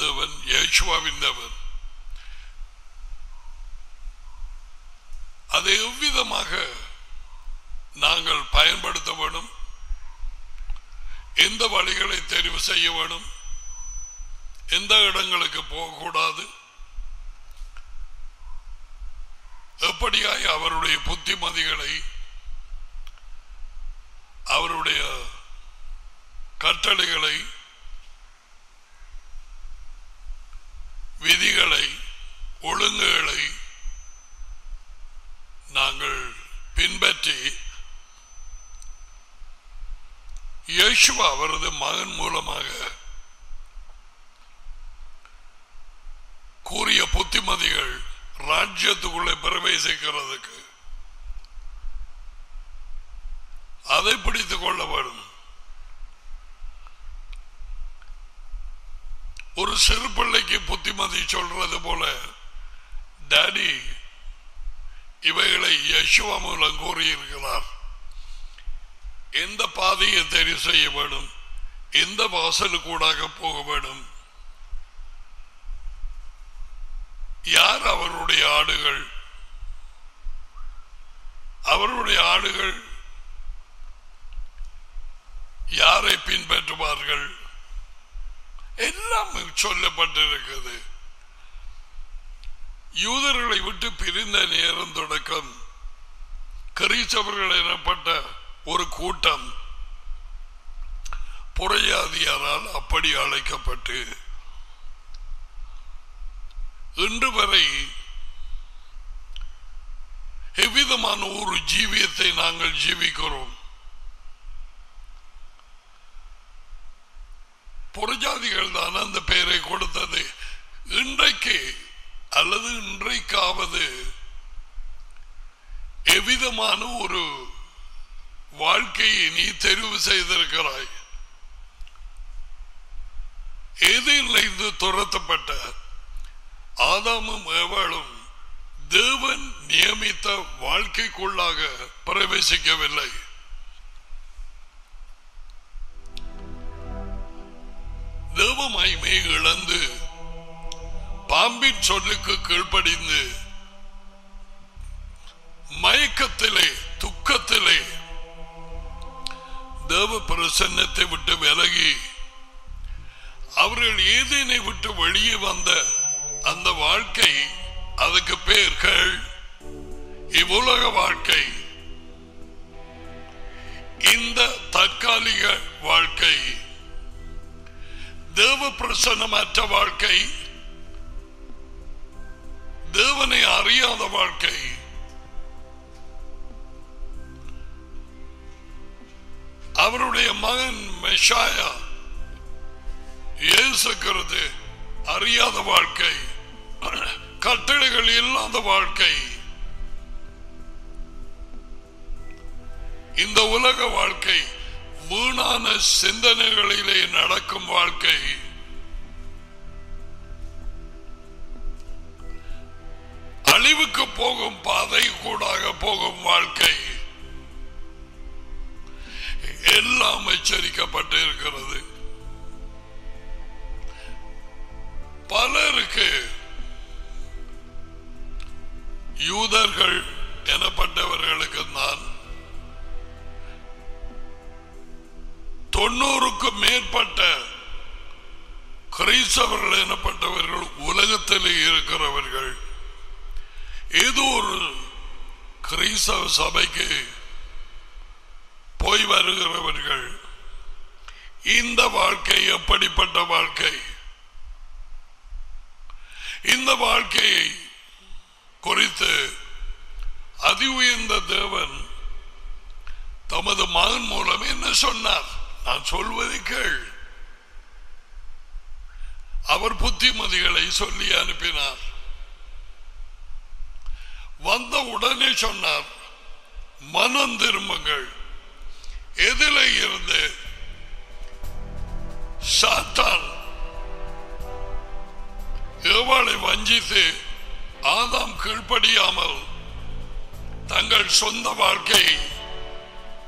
தேவன் யேசுவாவின் தேவன் அதை எவ்விதமாக நாங்கள் பயன்படுத்த வேணும் எந்த வழிகளை தெரிவு செய்ய வேணும் எந்த இடங்களுக்கு போகக்கூடாது எப்படியாய் அவருடைய புத்திமதிகளை அவருடைய கட்டளைகளை விதிகளை ஒழுங்குகளை நாங்கள் பின்பற்றி இயேசுவா அவரது மகன் மூலமாக கூறிய புத்திமதிகள் ராஜ்யத்துக்குள்ளே பிரவேசிக்கிறதுக்கு அதை பிடித்துக் கொள்ள வேண்டும் ஒரு சிறு பிள்ளைக்கு புத்திமதி சொல்றது போல டாடி இவைகளை யசுவா மூலம் கூறியிருக்கிறார் எந்த பாதையை தெரிவு செய்ய வேண்டும் எந்த வாசலுக்கூடாக போக வேண்டும் யார் அவருடைய ஆடுகள் அவருடைய ஆடுகள் யாரை பின்பற்றுவார்கள் எல்லாம் சொல்லப்பட்டிருக்கிறது யூதர்களை விட்டு பிரிந்த நேரம் தொடக்கம் கிரீச்சவர்கள் எனப்பட்ட ஒரு கூட்டம் புறையாதியாரால் அப்படி அழைக்கப்பட்டு இன்று வரை எவ்விதமான ஒரு ஜீவியத்தை நாங்கள் ஜீவிக்கிறோம் புறஜாதிகள் தான் அந்த பெயரை கொடுத்தது இன்றைக்கு அல்லது இன்றைக்காவது எவ்விதமான ஒரு வாழ்க்கையை நீ தெரிவு செய்திருக்கிறாய் எதிரிலிருந்து துரத்தப்பட்ட ஆதாமும் ஏவாளும் தேவன் நியமித்த வாழ்க்கைக்குள்ளாக பிரவேசிக்கவில்லை தேவமாய்மை இழந்து பாம்பின் சொல்லுக்கு கீழ்ப்படிந்து மயக்கத்திலே துக்கத்திலே தேவ பிரசன்னத்தை விட்டு விலகி அவர்கள் ஏதேனை விட்டு வெளியே வந்த அந்த வாழ்க்கை அதுக்கு பேர்கள் இவ்வுலக வாழ்க்கை இந்த தற்காலிக வாழ்க்கை தேவ பிரசன்னமற்ற வாழ்க்கை தேவனை அறியாத வாழ்க்கை அவருடைய மகன் மெஷாயா இயேசுக்கிறது அறியாத வாழ்க்கை கட்டளைகள் இல்லாத வாழ்க்கை இந்த உலக வாழ்க்கை வீணான சிந்தனைகளிலே நடக்கும் வாழ்க்கை அழிவுக்கு போகும் பாதை கூடாக போகும் வாழ்க்கை எல்லாம் எச்சரிக்கப்பட்டு இருக்கிறது பலருக்கு யூதர்கள் எனப்பட்டவர்களுக்கு நான் தொண்ணூறுக்கும் மேற்பட்ட கிறிஸ்தவர்கள் எனப்பட்டவர்கள் உலகத்திலே இருக்கிறவர்கள் ஏதோ ஒரு கிறிஸ்தவ சபைக்கு போய் வருகிறவர்கள் இந்த வாழ்க்கை எப்படிப்பட்ட வாழ்க்கை இந்த வாழ்க்கையை குறித்து அதி உயர்ந்த தேவன் தமது மகன் மூலம் என்ன சொன்னார் நான் சொல்வதை கேள் அவர் புத்திமதிகளை சொல்லி அனுப்பினார் வந்த உடனே சொன்னார் மனம் திரும்புங்கள் எதில இருந்து சாத்தான் ஏவாளை வஞ்சித்து ஆதாம் கீழ்ப்படியாமல் தங்கள் சொந்த வாழ்க்கை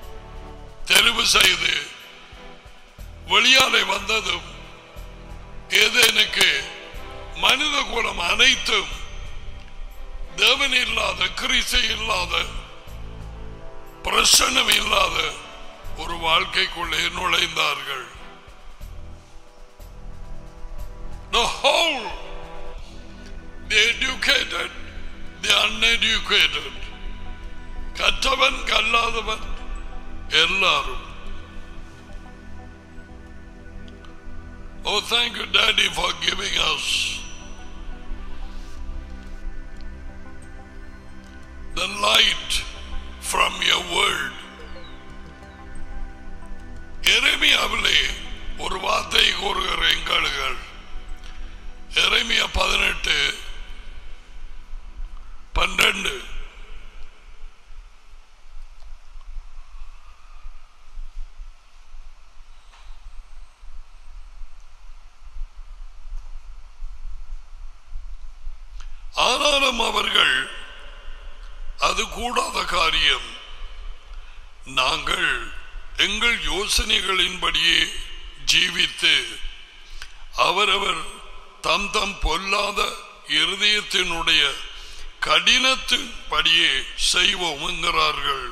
தெரிவு செய்து வெளியாலே வந்ததும் ஏதேனுக்கு மனித குலம் அனைத்தும் தேவன் இல்லாத கிரிசை இல்லாத பிரசனம் இல்லாத ஒரு வாழ்க்கைக்குள்ளே நுழைந்தார்கள் The whole, the educated, the uneducated, கற்றவன் கல்லாதவன் எல்லாரும் Oh, thank you, Daddy, for giving us the light from your word. எரேமியாவிலே ஒரு வார்த்தை கூறுகிற எங்களுகள் எரேமியா பதினெட்டு பன்னெண்டு ஆனாலும் அவர்கள் அது கூடாத காரியம் நாங்கள் எங்கள் யோசனைகளின்படியே ஜீவித்து அவரவர் தம் தம் பொல்லாத இருதயத்தினுடைய கடினத்தின்படியே செய்வோம் என்கிறார்கள்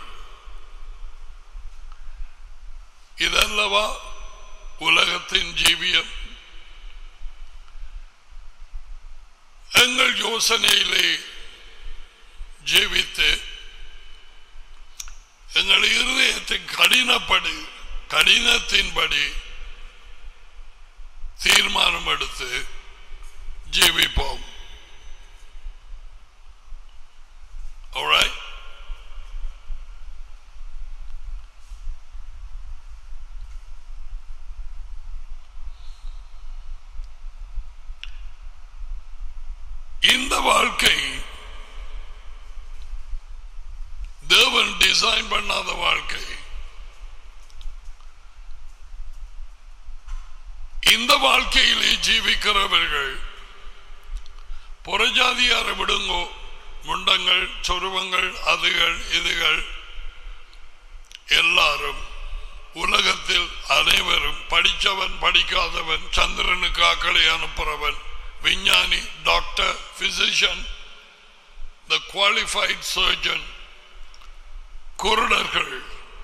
இதல்லவா உலகத்தின் ஜீவியம் எங்கள் யோசனையிலே ஜீவித்து எங்கள் இருதயத்தின் கடினப்படி கடினத்தின்படி தீர்மானம் எடுத்து ஜீவிப்போம் Alright? இந்த வாழ்க்கை தேவன் டிசைன் பண்ணாத வாழ்க்கை இந்த வாழ்க்கையிலே ஜீவிக்கிறவர்கள் புறஜாதியார விடுங்கோ முண்டங்கள் சொருவங்கள் அதுகள் இதுகள் எல்லாரும் உலகத்தில் அனைவரும் படித்தவன் படிக்காதவன் சந்திரனுக்கு ஆக்களை அனுப்புறவன் விஞ்ஞானி doctor physician the qualified surgeon குருடர்கள்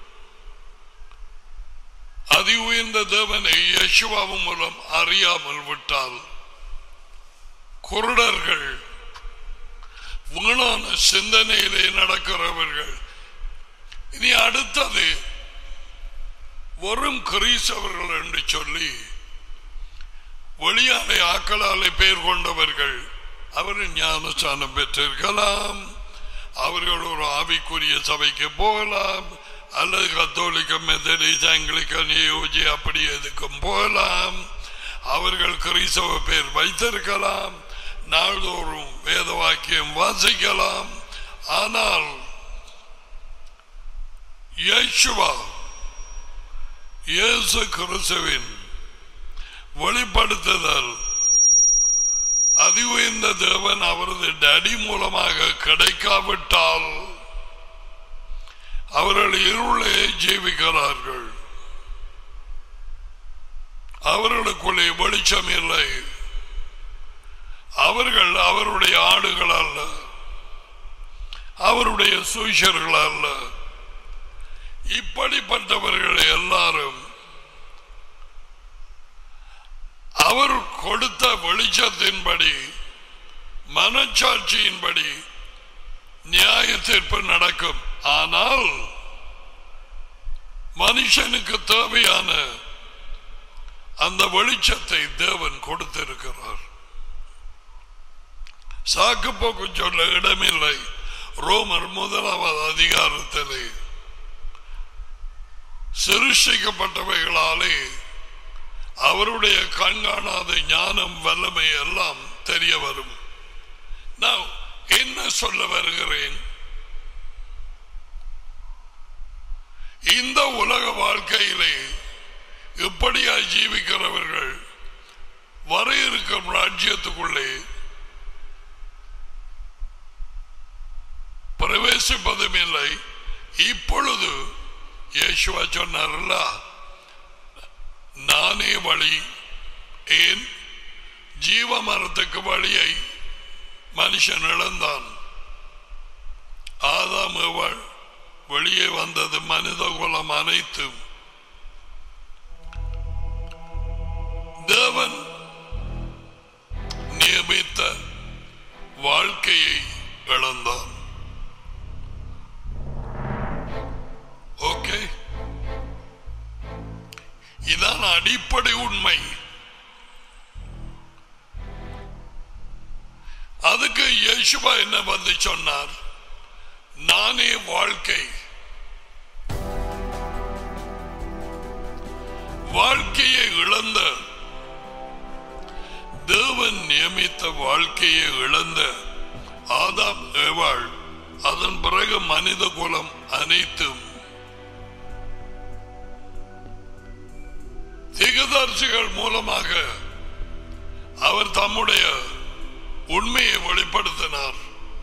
அதி உயர்ந்த தேவனை யசுவாவும் மூலம் அறியாமல் விட்டால் குருடர்கள் வீணான சிந்தனையிலே நடக்கிறவர்கள் இனி அடுத்தது வரும் கிரீசவர்கள் என்று சொல்லி வெளியாலே ஆக்களாலே பெயர் கொண்டவர்கள் அவர் ஞானஸ்தானம் பெற்றிருக்கலாம் அவர்கள் ஒரு ஆவிக்குரிய சபைக்கு போகலாம் அல்லது கத்தோலிக்க மெத்தடிஸ் ஆங்கிலிக்கன் யோஜி அப்படி எதுக்கும் போகலாம் அவர்கள் கிறிஸ்தவ பேர் வைத்திருக்கலாம் நாள்தோறும் வேத வாக்கியம் வாசிக்கலாம் ஆனால் யேசுவா இயேசு கிறிஸ்துவின் வெளிப்படுத்துதல் அதி உயர்ந்த தேவன் அவரது டடி மூலமாக கிடைக்காவிட்டால் அவர்கள் இருளே ஜீவிக்கிறார்கள் அவர்களுக்குள்ளே வெளிச்சம் இல்லை அவர்கள் அவருடைய ஆடுகள் அல்ல அவருடைய சுஷர்கள் அல்ல இப்படிப்பட்டவர்கள் எல்லாரும் அவர் கொடுத்த வெளிச்சத்தின்படி மனச்சாட்சியின்படி நியாய தீர்ப்பு நடக்கும் ஆனால் மனுஷனுக்கு தேவையான அந்த வெளிச்சத்தை தேவன் கொடுத்திருக்கிறார் சாக்கு போக்கு சொல்ல இடமில்லை ரோமர் முதலாவது அதிகாரத்திலே சிருஷ்டிக்கப்பட்டவைகளாலே அவருடைய கண்காணாத ஞானம் வல்லமை எல்லாம் தெரிய வரும் நான் என்ன சொல்ல வருகிறேன் இந்த உலக வாழ்க்கையிலே இப்படியாய் ஜீவிக்கிறவர்கள் வர இருக்கும் ராஜ்யத்துக்குள்ளே பிரவேசிப்பதும் இல்லை இப்பொழுது இயேசுவா சொன்னார்ல நானே வழி ஏன் ஜீவ மரத்துக்கு வழியை மனுஷன் இழந்தான் ஆதாம் ஏவாள் வெளியே வந்தது மனித குலம் அனைத்தும் தேவன் நியமித்த வாழ்க்கையை இழந்தான் ஓகே இதான் அடிப்படை உண்மை அதுக்கு யேசுவா என்ன வந்து சொன்னார் நானே வாழ்க்கை வாழ்க்கையை இழந்த தேவன் நியமித்த வாழ்க்கையை இழந்த ஆதாம் ஏவாள் அதன் பிறகு மனித குலம் அனைத்தும் திகதர்சிகள் மூலமாக அவர் தம்முடைய உண்மையை வெளிப்படுத்தினார்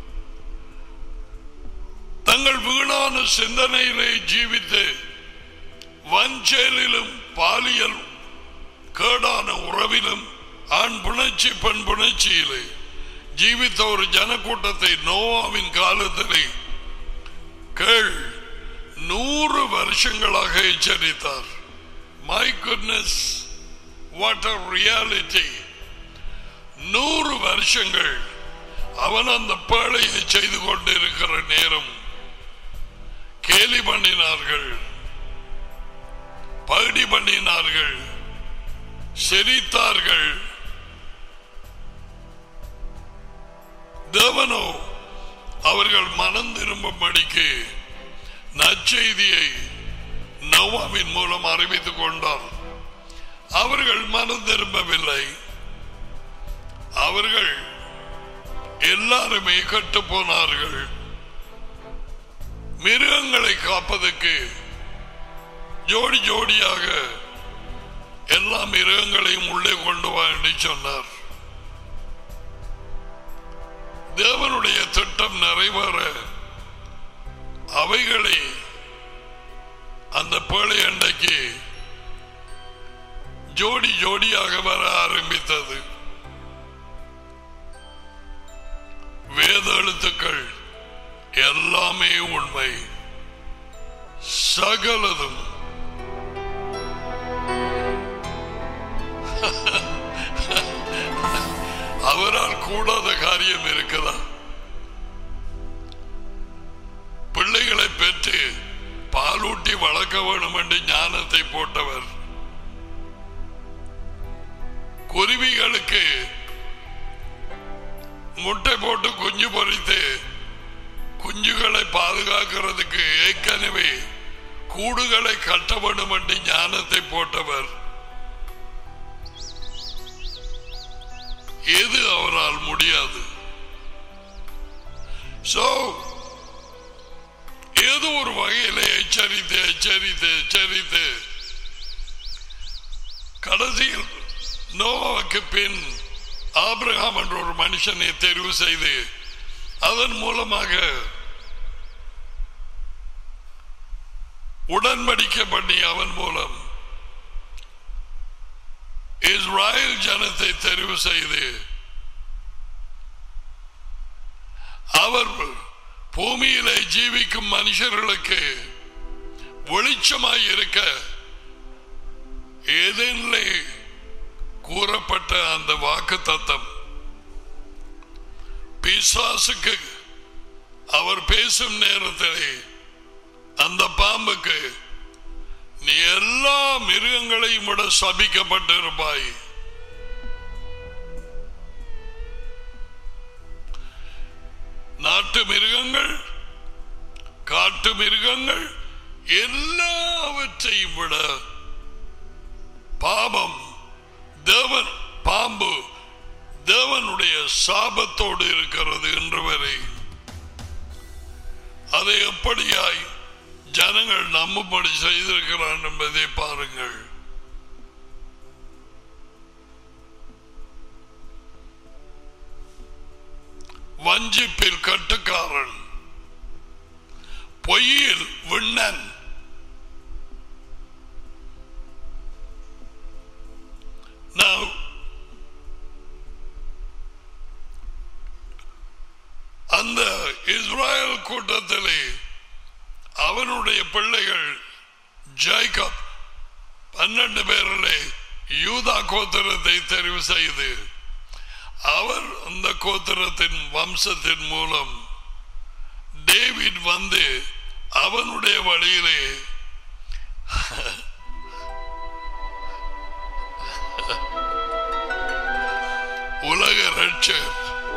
தங்கள் வீணான சிந்தனையிலே ஜீவித்து வஞ்சலிலும் பாலியல் கேடான உறவிலும் ஆண் புணர்ச்சி பெண் புணர்ச்சியிலே ஜீவித்த ஒரு ஜனக்கூட்டத்தை நோவாவின் காலத்திலே கேள் நூறு வருஷங்களாக எச்சரித்தார் my goodness what a reality நூறு வருஷங்கள் அவன் அந்த பேழையை செய்து கொண்டிருக்கிற நேரம் கேலி பண்ணினார்கள் பகுடி பண்ணினார்கள் சிரித்தார்கள் தேவனோ அவர்கள் மனம் திரும்பும்படிக்கு நற்செய்தியை நோவாவின் மூலம் அறிவித்துக் கொண்டார் அவர்கள் மனம் திரும்பவில்லை அவர்கள் எல்லாருமே கட்டு போனார்கள் மிருகங்களை காப்பதற்கு ஜோடி ஜோடியாக எல்லா மிருகங்களையும் உள்ளே கொண்டு வா என்று சொன்னார் தேவனுடைய திட்டம் நிறைவேற அவைகளை அந்த பேழை அண்டைக்கு ஜோடி ஜோடியாக வர ஆரம்பித்தது வேத எழுத்துக்கள் எல்லாமே உண்மை சகலதும் அவரால் கூடாத காரியம் இருக்குதா பிள்ளைகளை பெற்று பாலூட்டி வளர்க்க வேண்டும் என்று ஞானத்தை போட்டவர் குருவிகளுக்கு முட்டை போட்டு குஞ்சு பொறித்து குஞ்சுகளை பாதுகாக்கிறதுக்கு ஏற்கனவே கூடுகளை கட்ட வேண்டும் என்று ஞானத்தை போட்டவர் எது அவரால் முடியாது சோ ஏதோ ஒரு வகையில எச்சரித்து எச்சரித்து எச்சரித்து கடைசியில் நோவாவுக்கு பின் ஆபிரகாம் என்ற ஒரு மனுஷனை தெரிவு செய்து அதன் மூலமாக உடன்படிக்கை பண்ணி அவன் மூலம் இஸ்ராயல் ஜனத்தை தெரிவு செய்து அவர் பூமியிலே ஜீவிக்கும் மனுஷர்களுக்கு வெளிச்சமாய் இருக்க ஏதேனிலே கூறப்பட்ட அந்த வாக்கு தத்தம் பிசாசுக்கு அவர் பேசும் நேரத்திலே அந்த பாம்புக்கு நீ எல்லா மிருகங்களையும் விட சபிக்கப்பட்டிருப்பாய் நாட்டு மிருகங்கள் காட்டு மிருகங்கள் எல்லாவற்றையும் விட பாவம் தேவன் பாம்பு தேவனுடைய சாபத்தோடு இருக்கிறது என்று வரை அதை எப்படியாய் ஜனங்கள் நம்பும்படி செய்திருக்கிறான் என்பதை பாருங்கள் வஞ்சிப்பில் கட்டுக்காரன் பொய்யில் விண்ணன் Now, அந்த இஸ்ராயல் கூட்டத்திலே அவனுடைய பிள்ளைகள் ஜைகப் பன்னெண்டு பேரிலே யூதா கோத்திரத்தை தெரிவு செய்து அவர் அந்த கோத்திரத்தின் வம்சத்தின் மூலம் டேவிட் வந்து அவனுடைய வழியிலே உலக ரட்சர்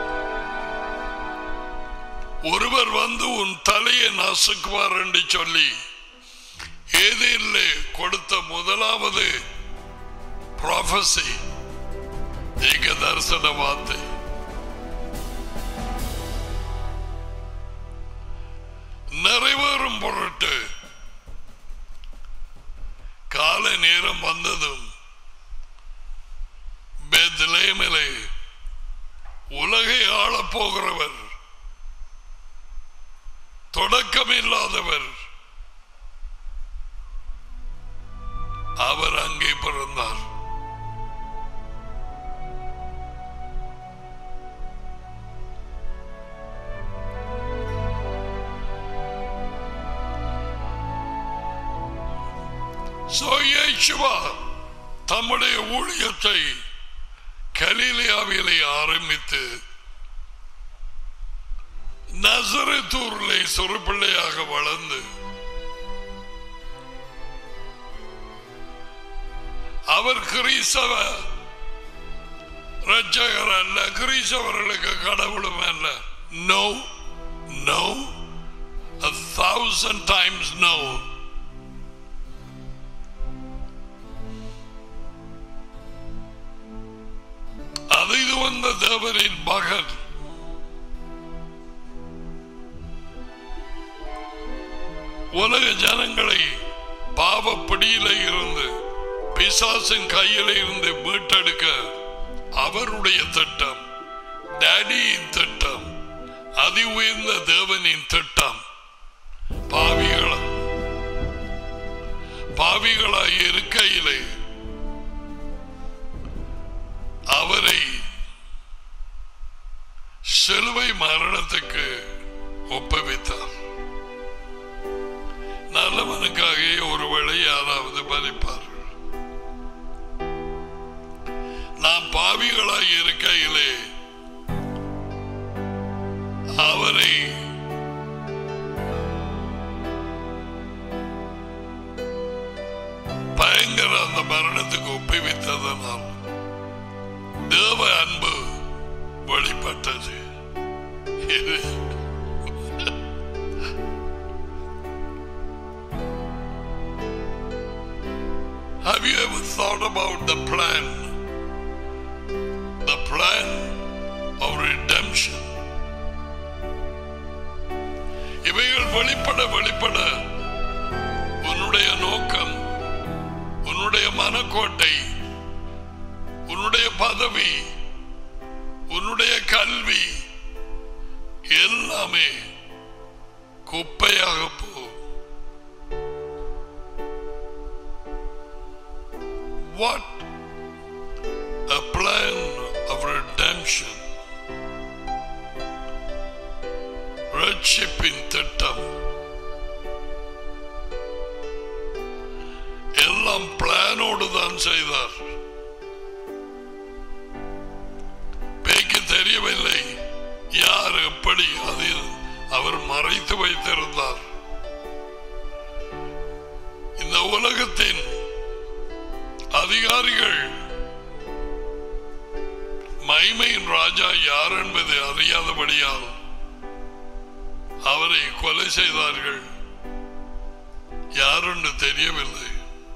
ஒருவர் வந்து உன் தலையை நசுக்குவார் என்று சொல்லி ஏதேலே கொடுத்த முதலாவது ப்ராஃபசி ஏக தரிசன வார்த்தை நிறைவேறும் பொருட்டு காலை நேரம் வந்ததும் பெத்லேமிலே உலகை ஆளப் போகிறவர் தொடக்கமில்லாதவர் அவர் அங்கே பிறந்தார் So, இயேசுவா தம்முடைய ஊழியத்தை கலிலியாவிலே ஆரம்பித்து நசரத்தூரிலே சொறுப்பிள்ளையாக வளர்ந்து அவர் கிறிஸ்தவ ரட்சகர் அல்ல கிறிஸ்தவர்களுக்கு கடவுளும் அல்ல no no a thousand times no அது வந்த தேவனின் மகன் உலக ஜனங்களை பாவப்பிடியில இருந்து பிசாசின் கையில இருந்து மீட்டெடுக்க அவருடைய திட்டம் டேடியின் திட்டம் அதி உயர்ந்த தேவனின் திட்டம் பாவிகள பாவிகளாய் இருக்கையிலே அவரை சிலுவை மரணத்துக்கு ஒப்புவித்தார் நல்லவனுக்காக ஒருவேளை யாராவது பலிப்பார்கள் நாம் பாவிகளாய் இருக்கையிலே அவரை பயங்கர அந்த மரணத்துக்கு ஒப்புவித்ததனால் தேவ அன்பு வெளிப்பட்டது இது Have you ever thought about the plan? The plan of redemption. இவைகள் வெளிப்பட வெளிப்பட உன்னுடைய நோக்கம் உன்னுடைய மனக்கோட்டை உன்னுடைய பதவி உன்னுடைய கல்வி எல்லாமே குப்பையாக போ What a plan of redemption. ரட்சிப்பின் திட்டம் எல்லாம் பிளானோடு தான் செய்தார் பேய்க்கு தெரியவில்லை யார் எப்படி அதில் அவர் மறைத்து வைத்திருந்தார் இந்த உலகத்தின் அதிகாரிகள் மைமையின் ராஜா யார் என்பதை அறியாதபடியால் அவரை கொலை செய்தார்கள் யார் என்று தெரியவில்லை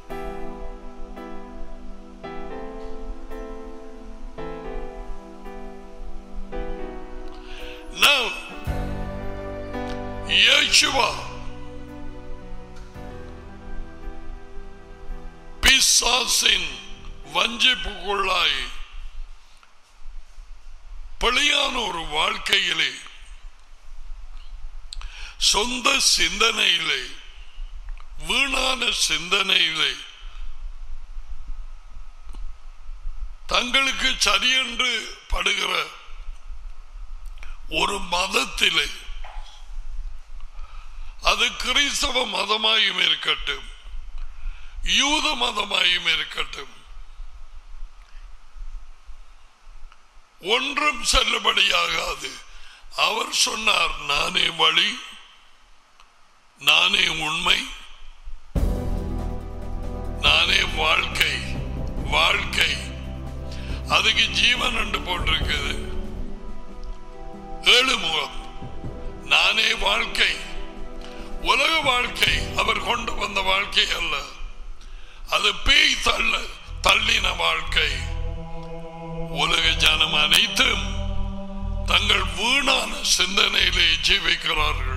Now, Yeshua பிசாசின் வஞ்சிப்புக்குள்ளாய் பழியான ஒரு வாழ்க்கையிலே சொந்த சிந்தனையிலே வீணான சிந்தனையிலே தங்களுக்கு சரியென்று படுகிற ஒரு மதத்திலே அது கிறிஸ்தவ மதமாயும் இருக்கட்டும் யூத மதமாயும் இருக்கட்டும் ஒன்றும் செல்லுபடியாகாது அவர் சொன்னார் நானே வழி நானே உண்மை நானே வாழ்க்கை வாழ்க்கை அதுக்கு ஜீவன் என்று போட்டிருக்குது ஏழு முகம் நானே வாழ்க்கை உலக வாழ்க்கை அவர் கொண்டு வந்த வாழ்க்கை அல்ல அது பேய் தள்ள தள்ளின வாழ்க்கை உலக ஜனம் அனைத்தும் தங்கள் வீணான சிந்தனையிலே ஜீவிக்கிறார்கள்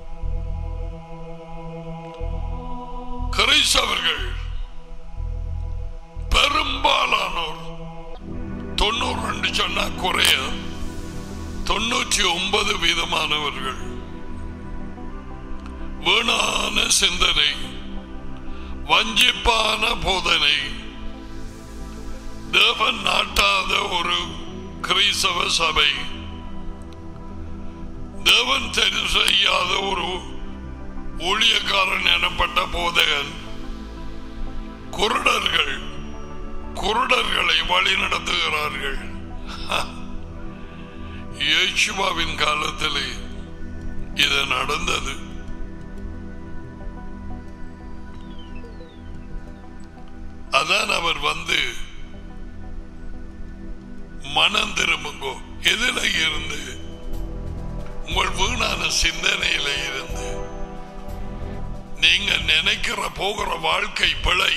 கிறிஸ்தவர்கள் பெரும்பாலானோர் தொண்ணூறு ரெண்டு சொன்னா குறைய தொண்ணூற்றி ஒன்பது வீதமானவர்கள் வீணான சிந்தனை வஞ்சிப்பான போதனை தேவன் நாட்டாத ஒரு கிறிஸ்தவ சபை தேவன் தெரிவு செய்யாத ஒரு ஊழியக்காரன் எனப்பட்ட போதகன் குருடர்கள் குருடர்களை வழி நடத்துகிறார்கள் இயேசுவாவின் காலத்திலே இது நடந்தது அதான் அவர் வந்து மனம் திரும்புங்கோ எதில இருந்து உங்கள் வீணான சிந்தனையில இருந்து நீங்க நினைக்கிற போகிற வாழ்க்கை பிழை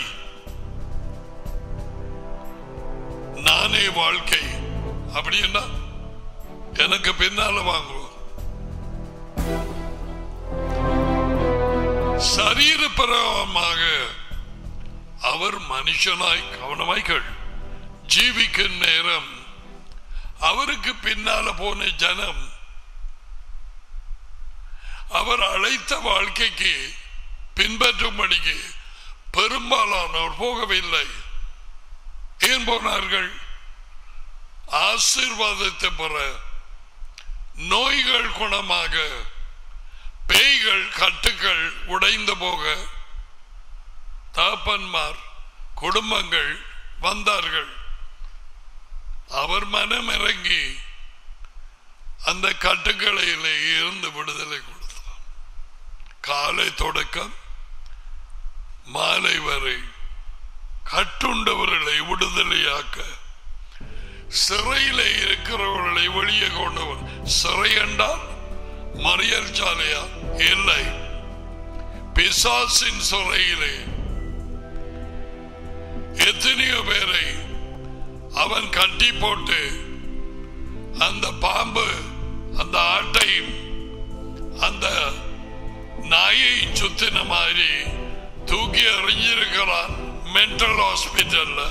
நானே வாழ்க்கை அப்படின்னா எனக்கு பின்னால வாங்குவோம் சரீரப்பிரமாக அவர் மனுஷனாய் கவனமாய்கள் ஜீவிக்கும் நேரம் அவருக்கு பின்னால போன ஜனம் அவர் அழைத்த வாழ்க்கைக்கு பின்பற்றும்படிக்கு பெரும்பாலானோர் போகவில்லை ஏன் போனார்கள் ஆசீர்வாதத்தை பெற நோய்கள் குணமாக பேய்கள் கட்டுக்கள் உடைந்து போக தாப்பன்மார் குடும்பங்கள் வந்தார்கள் அவர் மனம் இறங்கி அந்த கட்டுக்களிலே இருந்து விடுதலை கொடுத்தார் காலை தொடக்கம் மாலை வரை கட்டுண்டவர்களை விடுதலையாக்க சிறையிலே இருக்கிறவர்களை வெளியே கொண்டவர் சிறை என்றால் மறியல் சாலையா இல்லை பிசாசின் சிறையிலே எத்தனையோ பேரை அவன் கட்டி போட்டு அந்த பாம்பு அந்த ஆட்டையும் அந்த நாயை சுத்தின மாதிரி தூக்கி எறிஞ்சிருக்கிறான் மென்டல் ஹாஸ்பிட்டல்ல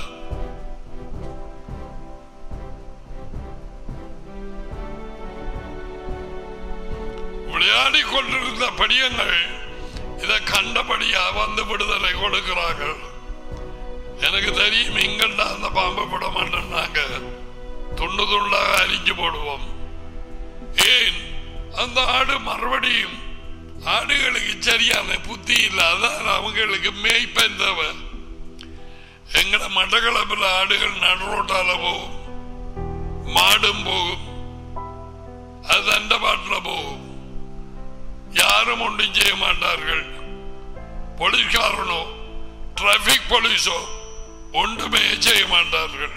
விளையாடி கொண்டிருந்த படியங்கள் இதை கண்டபடியா வந்து விடுதலை கொடுக்கிறார்கள் எனக்கு தெரியும் இங்கண்டா அந்த பாம்பை விட மாட்டேன்னாங்க துண்டு துண்டாக அரிஞ்சு போடுவோம் ஏன் அந்த ஆடு மறுபடியும் ஆடுகளுக்கு சரியான புத்தி இல்லை அதான் அவங்களுக்கு மேய்ப்பன் தேவை எங்கட மட்டக்களப்பில் ஆடுகள் நடுரோட்டால போகும் மாடும் போகும் அது அந்த பாட்டில் போகும் யாரும் ஒன்றும் செய்ய மாட்டார்கள் போலீஸ்காரனோ டிராபிக் போலீஸோ ஒன்றுமே செய்ய மாட்டார்கள்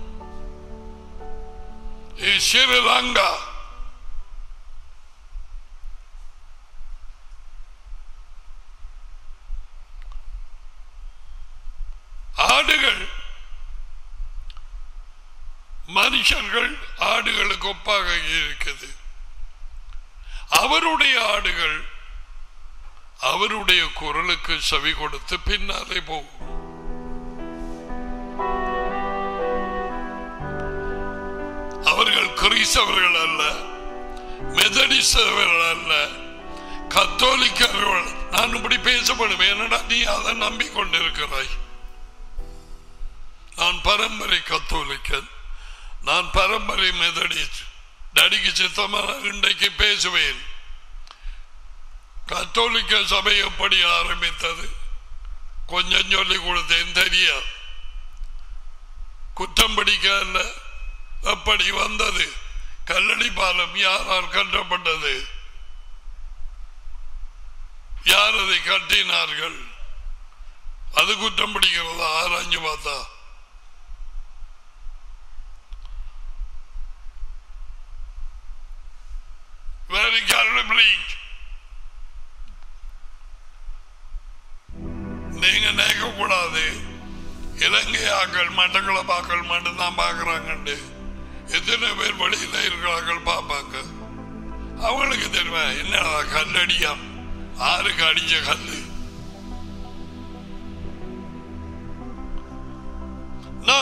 இது ஸ்ரீலங்கா ஆடுகள் மனுஷர்கள் ஆடுகளுக்கு ஒப்பாக இருக்குது அவருடைய ஆடுகள் அவருடைய குரலுக்கு செவி கொடுத்து பின்னாலே போகும் அவர்கள் கிறிஸ்தவர்கள் அல்ல மெதடிஸ்தவர்கள் அல்ல கத்தோலிக்கர்கள் நான் இப்படி பேசப்படுவேன் என்னடா நீ அதை நம்பிக்கொண்டிருக்கிறாய் நான் பரம்பரை கத்தோலிக்கன் நான் பரம்பரை மெதடிஸ்ட் டடிக்கு சித்தமான இன்றைக்கு பேசுவேன் கத்தோலிக்க சபை எப்படி ஆரம்பித்தது கொஞ்சம் சொல்லி கொடுத்தேன் தெரியா குற்றம் பிடிக்க அல்ல எப்படி வந்தது கல்லடி பாலம் யாரால் கட்டப்பட்டது யார் அதை கட்டினார்கள் அது குற்றம் பிடிக்கிறதா ஆராய்ஞ்சு பார்த்தா very calibrate. நீங்க நினைக்க கூடாது இலங்கை ஆக்கள் மட்டக்களப்பாக்கள் மட்டும்தான் பாக்குறாங்கண்டு எத்தனை பேர் வெளியில இருக்கிறார்கள் பார்ப்பாங்க அவங்களுக்கு தெரியுமா என்ன கல்லடியாம் ஆறுக்கு அடிச்ச கல்லு No.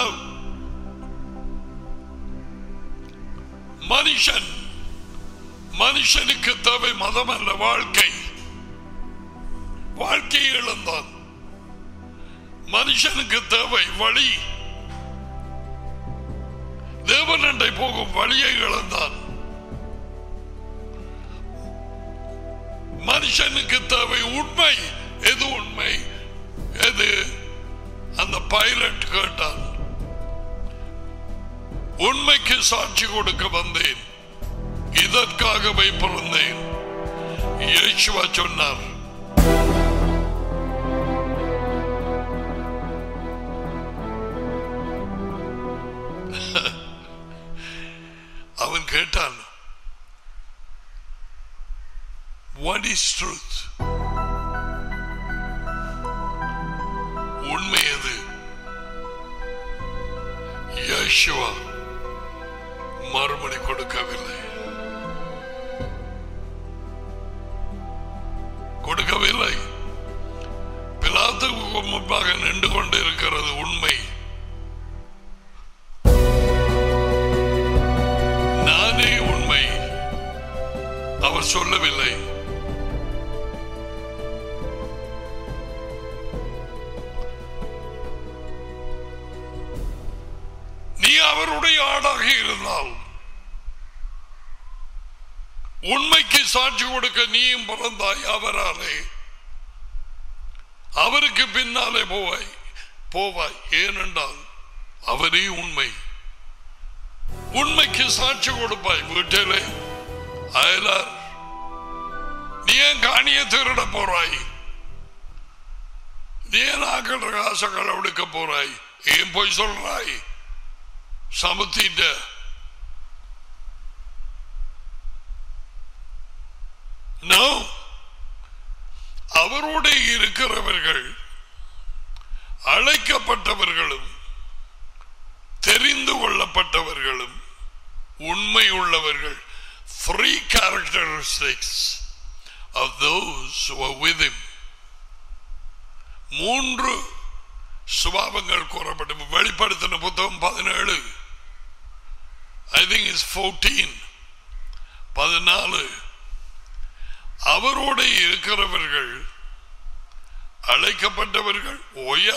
மனுஷன் மனுஷனுக்கு தேவை மதம் அல்ல வாழ்க்கை வாழ்க்கையை இழந்தான் மனுஷனுக்கு தேவை வழி தேவனண்டை போகும் வழியை இழந்தான் மனுஷனுக்கு தேவை உண்மை எது உண்மை எது அந்த பைலட் கேட்டான் உண்மைக்கு சாட்சி கொடுக்க வந்தேன் இதற்காகவே பிறந்தேன் இயேசுவா சொன்னார் அவன் கேட்டான் வாட் இஸ் ட்ரூத் உண்மை எது யேசுவா மறுமொழி கொடுக்கவில்லை கொடுக்கவில்லை பிலாத்துக்கு முன்பாக நின்று கொண்டிருக்கிறது உண்மை நானே உண்மை அவர் சொல்லவில்லை நீ அவருடைய ஆடாக இருந்தால் உண்மைக்கு சாட்சி கொடுக்க நீயும் பிறந்தாய் அவராலே அவருக்கு பின்னாலே போவாய் போவாய் ஏனென்றால் அவரே உண்மை உண்மைக்கு சாட்சி கொடுப்பாய் வீட்டிலே அயலார் நீ ஏன் காணிய திருட போறாய் நீ ஏன் ஆக்கள் ரகாசங்கள் எடுக்க போறாய் ஏன் போய் சொல்றாய் சமத்திட்ட நோ அவரோட இருக்கிறவர்கள் அழைக்கப்பட்டவர்களும் தெரிந்து கொள்ளப்பட்டவர்களும் உண்மை உள்ளவர்கள் three characteristics of those who are with him மூன்று சுபாவங்கள் கூறப்பட்டு வெளிப்படுத்தின புத்தகம் பதினேழு ஐ திங்க் இஸ் ஃபோர்டீன் பதினாலு அவரோட இருக்கிறவர்கள் அழைக்கப்பட்டவர்கள் ஓயா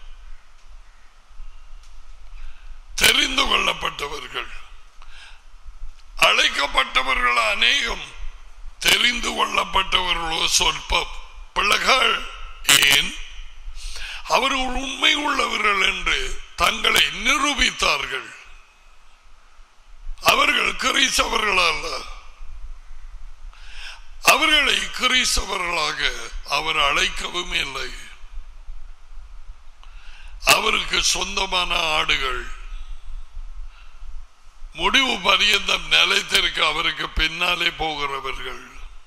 தெரிந்து கொள்ளப்பட்டவர்கள் அழைக்கப்பட்டவர்கள் அநேகம் தெரிந்து கொள்ளப்பட்டவர்களோ சொற்பம் பிள்ளைகள் ஏன் அவர்கள் உண்மை உள்ளவர்கள் என்று தங்களை நிரூபித்தார்கள் அவர்கள் கிறிஸ்தவர்கள் அல்ல அவர்களை கிறிஸ்தவர்களாக அவர் அழைக்கவும் இல்லை அவருக்கு சொந்தமான ஆடுகள் முடிவு பரியந்தம் நிலைத்திருக்க அவருக்கு பின்னாலே போகிறவர்கள்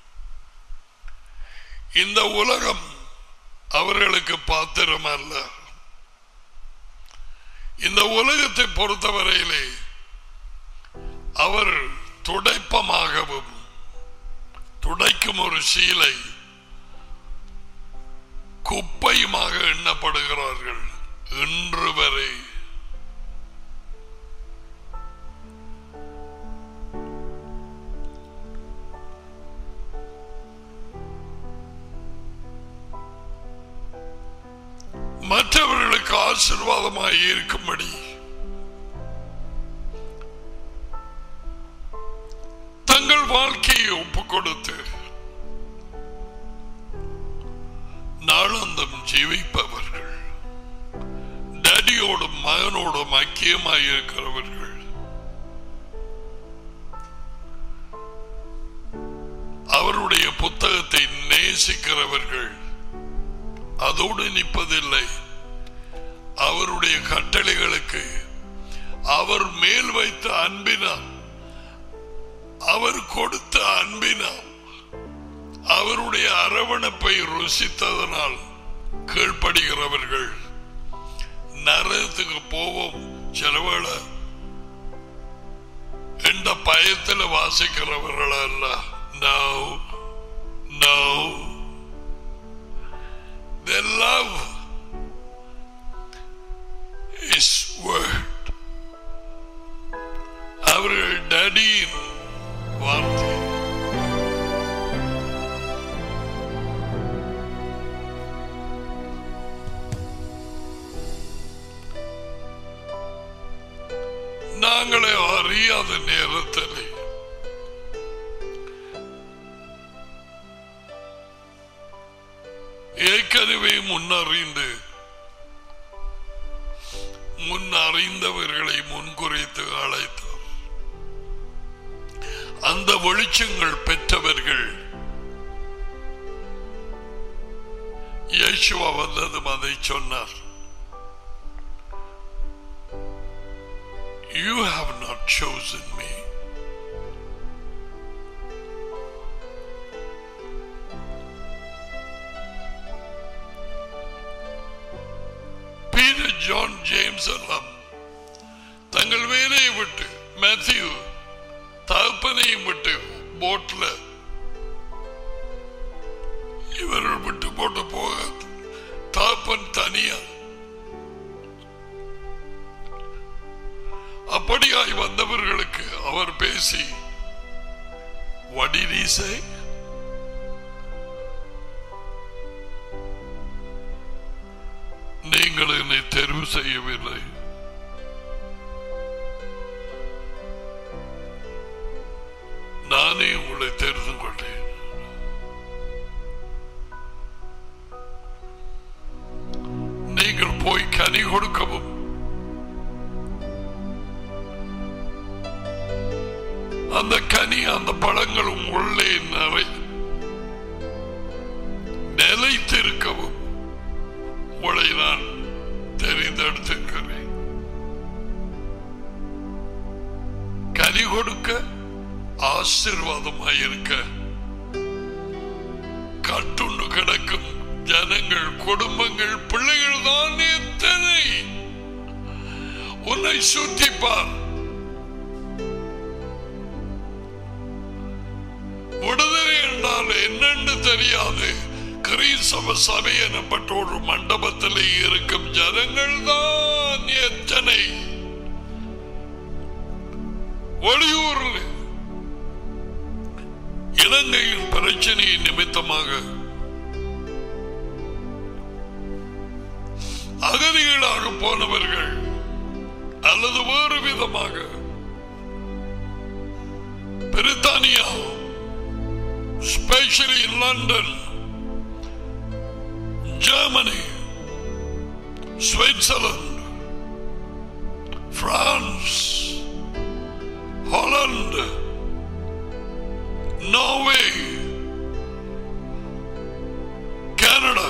இந்த உலகம் அவர்களுக்கு பாத்திரம் அல்ல இந்த உலகத்தை பொறுத்தவரையிலே அவர் துடைப்பமாகவும் துடைக்கும் ஒரு சீலை குப்பையுமாக எண்ணப்படுகிறார்கள் இன்று வரை மற்றவர்களுக்கு ஆசீர்வாதமாக இருக்கும்படி வாழ்க்கையை ஒப்பு கொடுத்து நாளந்தம் ஜீவிப்பவர்கள் டடியோடும் மகனோடும் ஐக்கியமாய் இருக்கிறவர்கள் அவருடைய புத்தகத்தை நேசிக்கிறவர்கள் அதோடு நிற்பதில்லை அவருடைய கட்டளைகளுக்கு அவர் மேல் வைத்த அன்பினால் அவர் கொடுத்த அன்பினால் அவருடைய அரவணைப்பை ருசித்ததனால் கீழ்ப்படுகிறவர்கள் நரகத்துக்கு போவோம் செலவழ எந்த பயத்தில் வாசிக்கிறவர்கள் அல்ல no no Their love is word. அவர்கள் டடியின் வார்த்தை நாங்களே அறியாத நேரத்தில் ஏற்கனவே முன்னறிந்து முன் அறிந்தவர்களை முன்குறித்து அழைத்தார் அந்த வெளிச்சங்கள் பெற்றவர்கள் இயேசுவா வந்ததும் அதை சொன்னார் You have not chosen me. Peter, John, James எல்லாம் தங்கள் வேலையை விட்டு மேத்யூ தகப்பனையும் விட்டு போட்ல இவர்கள் விட்டு போட்டு போக தகப்பன் தனியா அப்படியாய் வந்தவர்களுக்கு அவர் பேசி what did he say நீங்கள் என்னை தெரிவு செய்யவில்லை நானே உங்களை தெரிந்து கொண்டேன் நீங்கள் போய் கனி கொடுக்கவும் அந்த கனி அந்த பழங்களும் உள்ளே நிறை நிலைத்திருக்கவும் உங்களை நான் தெரிந்தெடுத்திருக்கிறேன் கனி கொடுக்க ஆசீர்வாதமாயிருக்க கட்டுண்டு கிடக்கும் ஜனங்கள் குடும்பங்கள் பிள்ளைகள் தான் எத்தனை உன்னை சுத்திப்பார் விடுதலை என்றால் என்னென்று தெரியாது கிறிஸ்தவ சபை எனப்பட்ட ஒரு மண்டபத்தில் இருக்கும் ஜனங்கள் தான் எத்தனை வெளியூரில் இலங்கையின் பிரச்சனை நிமித்தமாக அகதிகளாக போனவர்கள் அல்லது வேறு விதமாக பிரித்தானியா especially in London, Germany, Switzerland, France, Holland, Norway, Canada,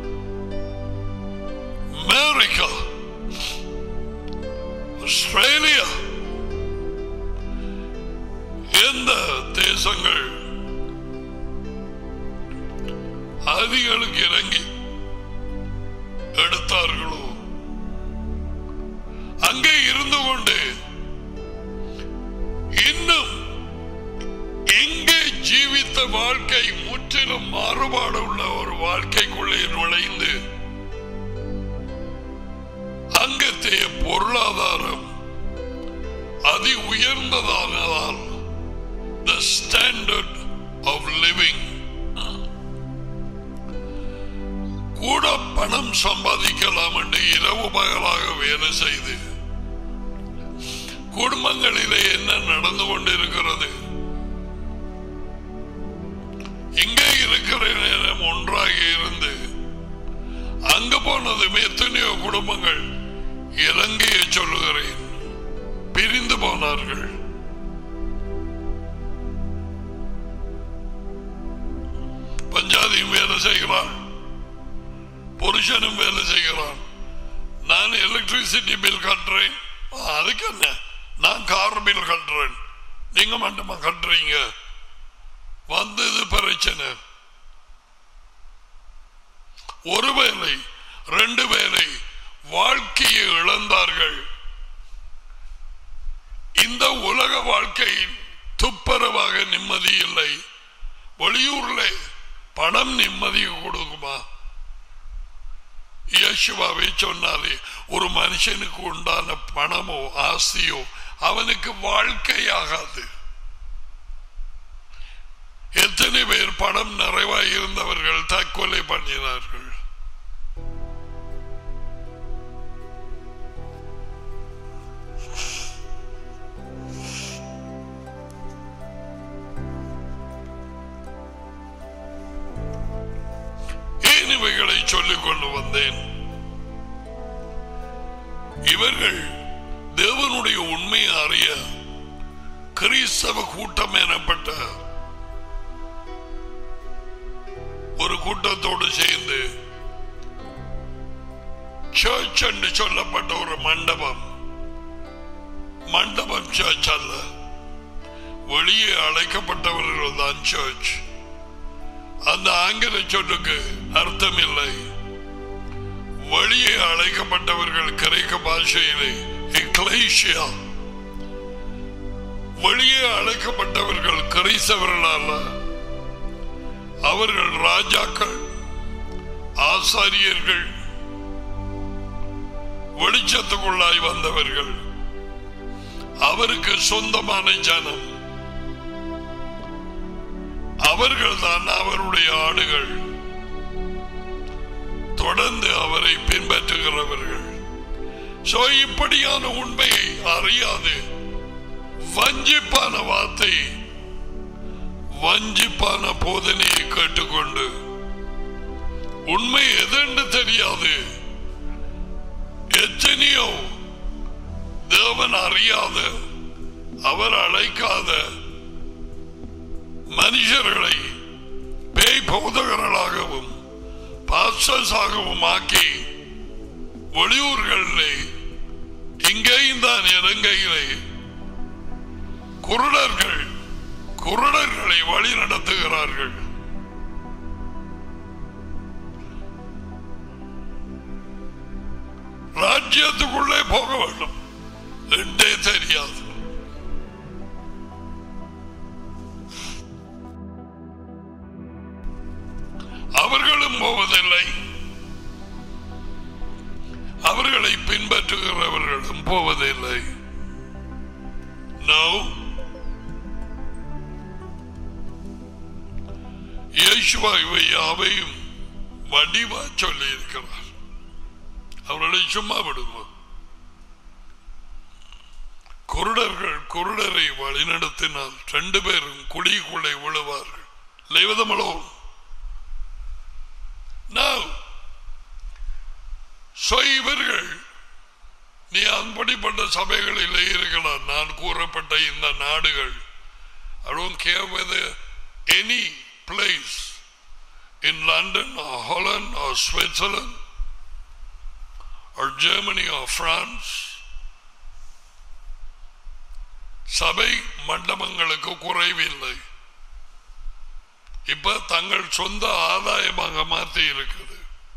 America, Australia, எந்த தேசங்கள் அதிகளுக்கு இறங்கி எடுத்தார்களோ அங்கே இருந்து கொண்டு இன்னும் எங்கே ஜீவித்த வாழ்க்கை முற்றிலும் மாறுபாடு உள்ள ஒரு வாழ்க்கைக்குள்ளே நுழைந்து அங்கத்தைய பொருளாதாரம் அதி உயர்ந்ததானதால் the standard of living கூட பணம் சம்பாதிக்கலாம் என்று இரவு பகலாக வேலை செய்து குடும்பங்களிலே என்ன நடந்து கொண்டிருக்கிறது இங்கே இருக்கிற நேரம் ஒன்றாக இருந்து அங்க போனதும் எத்தனையோ குடும்பங்கள் இலங்கையை சொல்லுகிறேன் பிரிந்து போனார்கள் பஞ்சாதியும் வேலை செய்கிறான் புருஷனும் வேலை செய்கிறான் நான் எலக்ட்ரிசிட்டி பில் கட்டுறேன் ஆ, அதுக்கு என்ன நான் கார் பில் கட்டுறேன் நீங்க மட்டுமா கட்டுறீங்க வந்தது பிரச்சனை ஒரு வேலை ரெண்டு வேலை வாழ்க்கையை இழந்தார்கள் இந்த உலக வாழ்க்கையில் துப்பரவாக நிம்மதி இல்லை வெளியூர்ல பணம் நிம்மதியை கொடுக்குமா இயேசுவாவை சொன்னாலே ஒரு மனுஷனுக்கு உண்டான பணமோ ஆஸ்தியோ அவனுக்கு வாழ்க்கையாகாது எத்தனை பேர் பணம் நிறைவாய் இருந்தவர்கள் தற்கொலை பண்ணினார்கள் ஏன் இவைகளை சொல்லிக் கொண்டு வந்தேன் இவர்கள் தேவனுடைய உண்மையை அறிய கிறிஸ்தவ கூட்டம் எனப்பட்ட ஒரு கூட்டத்தோடு சேர்ந்து சர்ச் என்று சொல்லப்பட்ட ஒரு மண்டபம் மண்டபம் சர்ச் அல்ல வெளியே அழைக்கப்பட்டவர்கள் தான் சர்ச் அந்த ஆங்கில சொல்லுக்கு அர்த்தம் இல்லை வெளியே அழைக்கப்பட்டவர்கள் கிரேக்க பாஷையிலே எக்லேஷியா வெளியே அழைக்கப்பட்டவர்கள் கிறிஸ்தவர்கள் அல்ல அவர்கள் ராஜாக்கள் ஆசாரியர்கள் வெளிச்சத்துக்குள்ளாய் வந்தவர்கள் அவருக்கு சொந்தமான ஜனம் அவர்கள் தான் அவருடைய ஆடுகள் தொடர்ந்து அவரை பின்பற்றுகிறவர்கள் சோ இப்படியான உண்மையை அறியாது வஞ்சிப்பான வார்த்தை வஞ்சிப்பான போதனையை கேட்டுக்கொண்டு உண்மை எதென்று தெரியாது எத்தனையோ தேவன் அறியாத அவர் அழைக்காத மனுஷர்களை பேய் போதகர்களாகவும் பாஸ்டர்ஸாகவும் ஆக்கி வெளியூர்களிலே இங்கேயும் தான் இலங்கையிலே குருடர்கள் குருடர்களை வழி நடத்துகிறார்கள் ராஜ்யத்துக்குள்ளே போக வேண்டும் என்றே தெரியாது அவர்களும் போவதில்லை அவர்களை பின்பற்றுகிறவர்களும் போவதில்லை No. இயேசுவா இவை யாவையும் வடிவா சொல்லி இருக்கிறார் அவர்களை சும்மா விடுங்க குருடர்கள் குருடரை வழிநடத்தினால் ரெண்டு பேரும் குழிக்குள்ளே விழுவார்கள் லைவதமளோ இவர்கள் நீ அப்படிப்பட்ட சபைகளிலே இருக்கலாம் நான் கூறப்பட்ட இந்த நாடுகள் I don't care whether any place in London or Holland or Switzerland or Germany or France சபை மண்டபங்களுக்கு குறைவில்லை இப்ப தங்கள் சொந்த ஆதாயமாக மாற்றி இருக்குது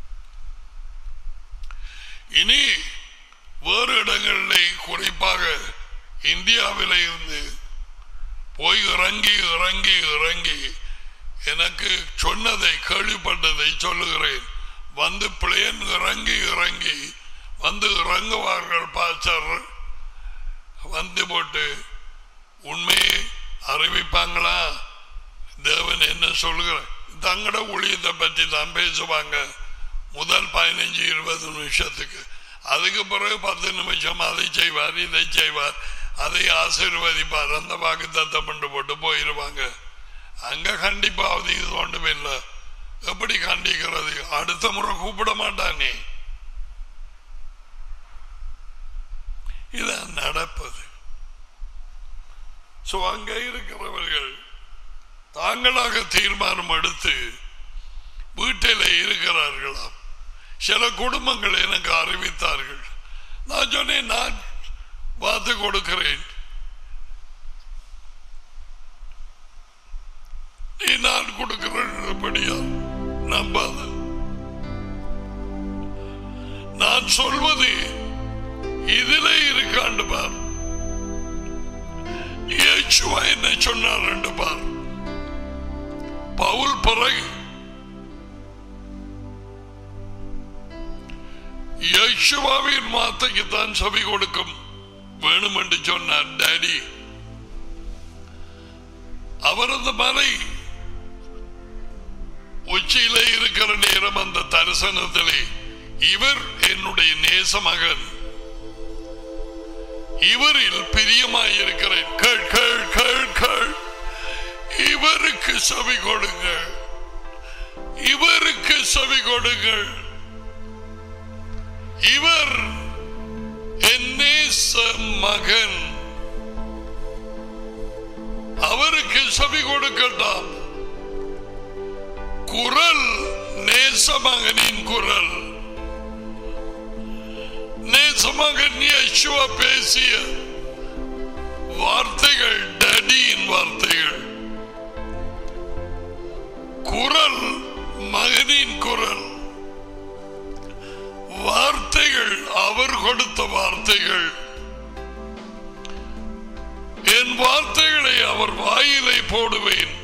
இனி வேறு இடங்களிலே குறிப்பாக இந்தியாவில இருந்து போய் இறங்கி இறங்கி இறங்கி எனக்கு சொன்னதை கேள்விப்பட்டதை சொல்லுகிறேன் வந்து பிளேன் இறங்கி இறங்கி வந்து இறங்குவார்கள் பாச்சர் வந்து போட்டு உண்மையை அறிவிப்பாங்களா தேவன் என்ன சொல்லுகிற தங்கட ஊழியத்தை பற்றி தான் பேசுவாங்க முதல் பதினஞ்சு இருபது நிமிஷத்துக்கு அதுக்கு பிறகு பத்து நிமிஷம் அதை செய்வார் இதை செய்வார் அதை ஆசீர்வதிப்பார் அந்த வாக்கு தத்தம் பண்ணி போட்டு போயிடுவாங்க அங்க கண்டிப்பாவது இது ஒன்றும் இல்லை எப்படி கண்டிக்கிறது அடுத்த முறை கூப்பிட மாட்டானே இதான் நடப்பது சோ அங்க இருக்கிறவர்கள் தாங்களாக தீர்மானம் எடுத்து வீட்டில் இருக்கிறார்களாம் சில குடும்பங்கள் எனக்கு அறிவித்தார்கள் நான் சொன்னேன் நான் பார்த்து கொடுக்கிறேன் நீ நான் கொடுக்கிறபடியா நம்பாத நான் சொல்வது இதிலே இருக்காண்டு பார் இயேசுவா என்ன சொன்னார் என்று பார் பவுல் பிறகு யேசுவாவின் வார்த்தைக்கு தான் செவி கொடுக்கும் வேணும் என்று சொன்னார் டேடி அவரது மலை உச்சியிலே இருக்கிற நேரம் அந்த தரிசனத்திலே இவர் என்னுடைய நேச மகன் இவரில் பிரியமாயிருக்கிறேன் கேள் கேள் கேள் கேள் இவருக்கு செவி கொடுங்கள் இவருக்கு செவி கொடுங்கள் இவர் என் நேச மகன் அவருக்கு செவி கொடுக்கட்டாம் குரல் நேச மகனின் குரல் நேச மகன் யேசுவா பேசிய வார்த்தைகள் டடியின் வார்த்தைகள் குரல் மகனின் குரல் வார்த்தைகள் அவர் கொடுத்த வார்த்தைகள் என் வார்த்தைகளை அவர் வாயிலை போடுவேன்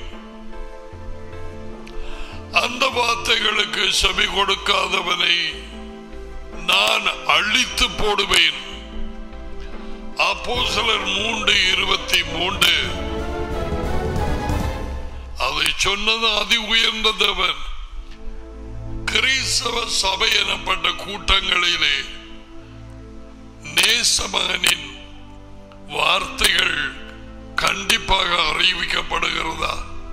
அந்த வார்த்தைகளுக்கு செவி கொடுக்காதவனை நான் அழித்து போடுவேன் அப்போ சிலர் மூன்று இருபத்தி மூன்று அதை சொன்னது அதி உயர்ந்த தேவன் கிறிஸ்தவ சபை எனப்பட்ட கூட்டங்களிலே நேசமகனின் வார்த்தைகள் கண்டிப்பாக அறிவிக்கப்படுகிறதா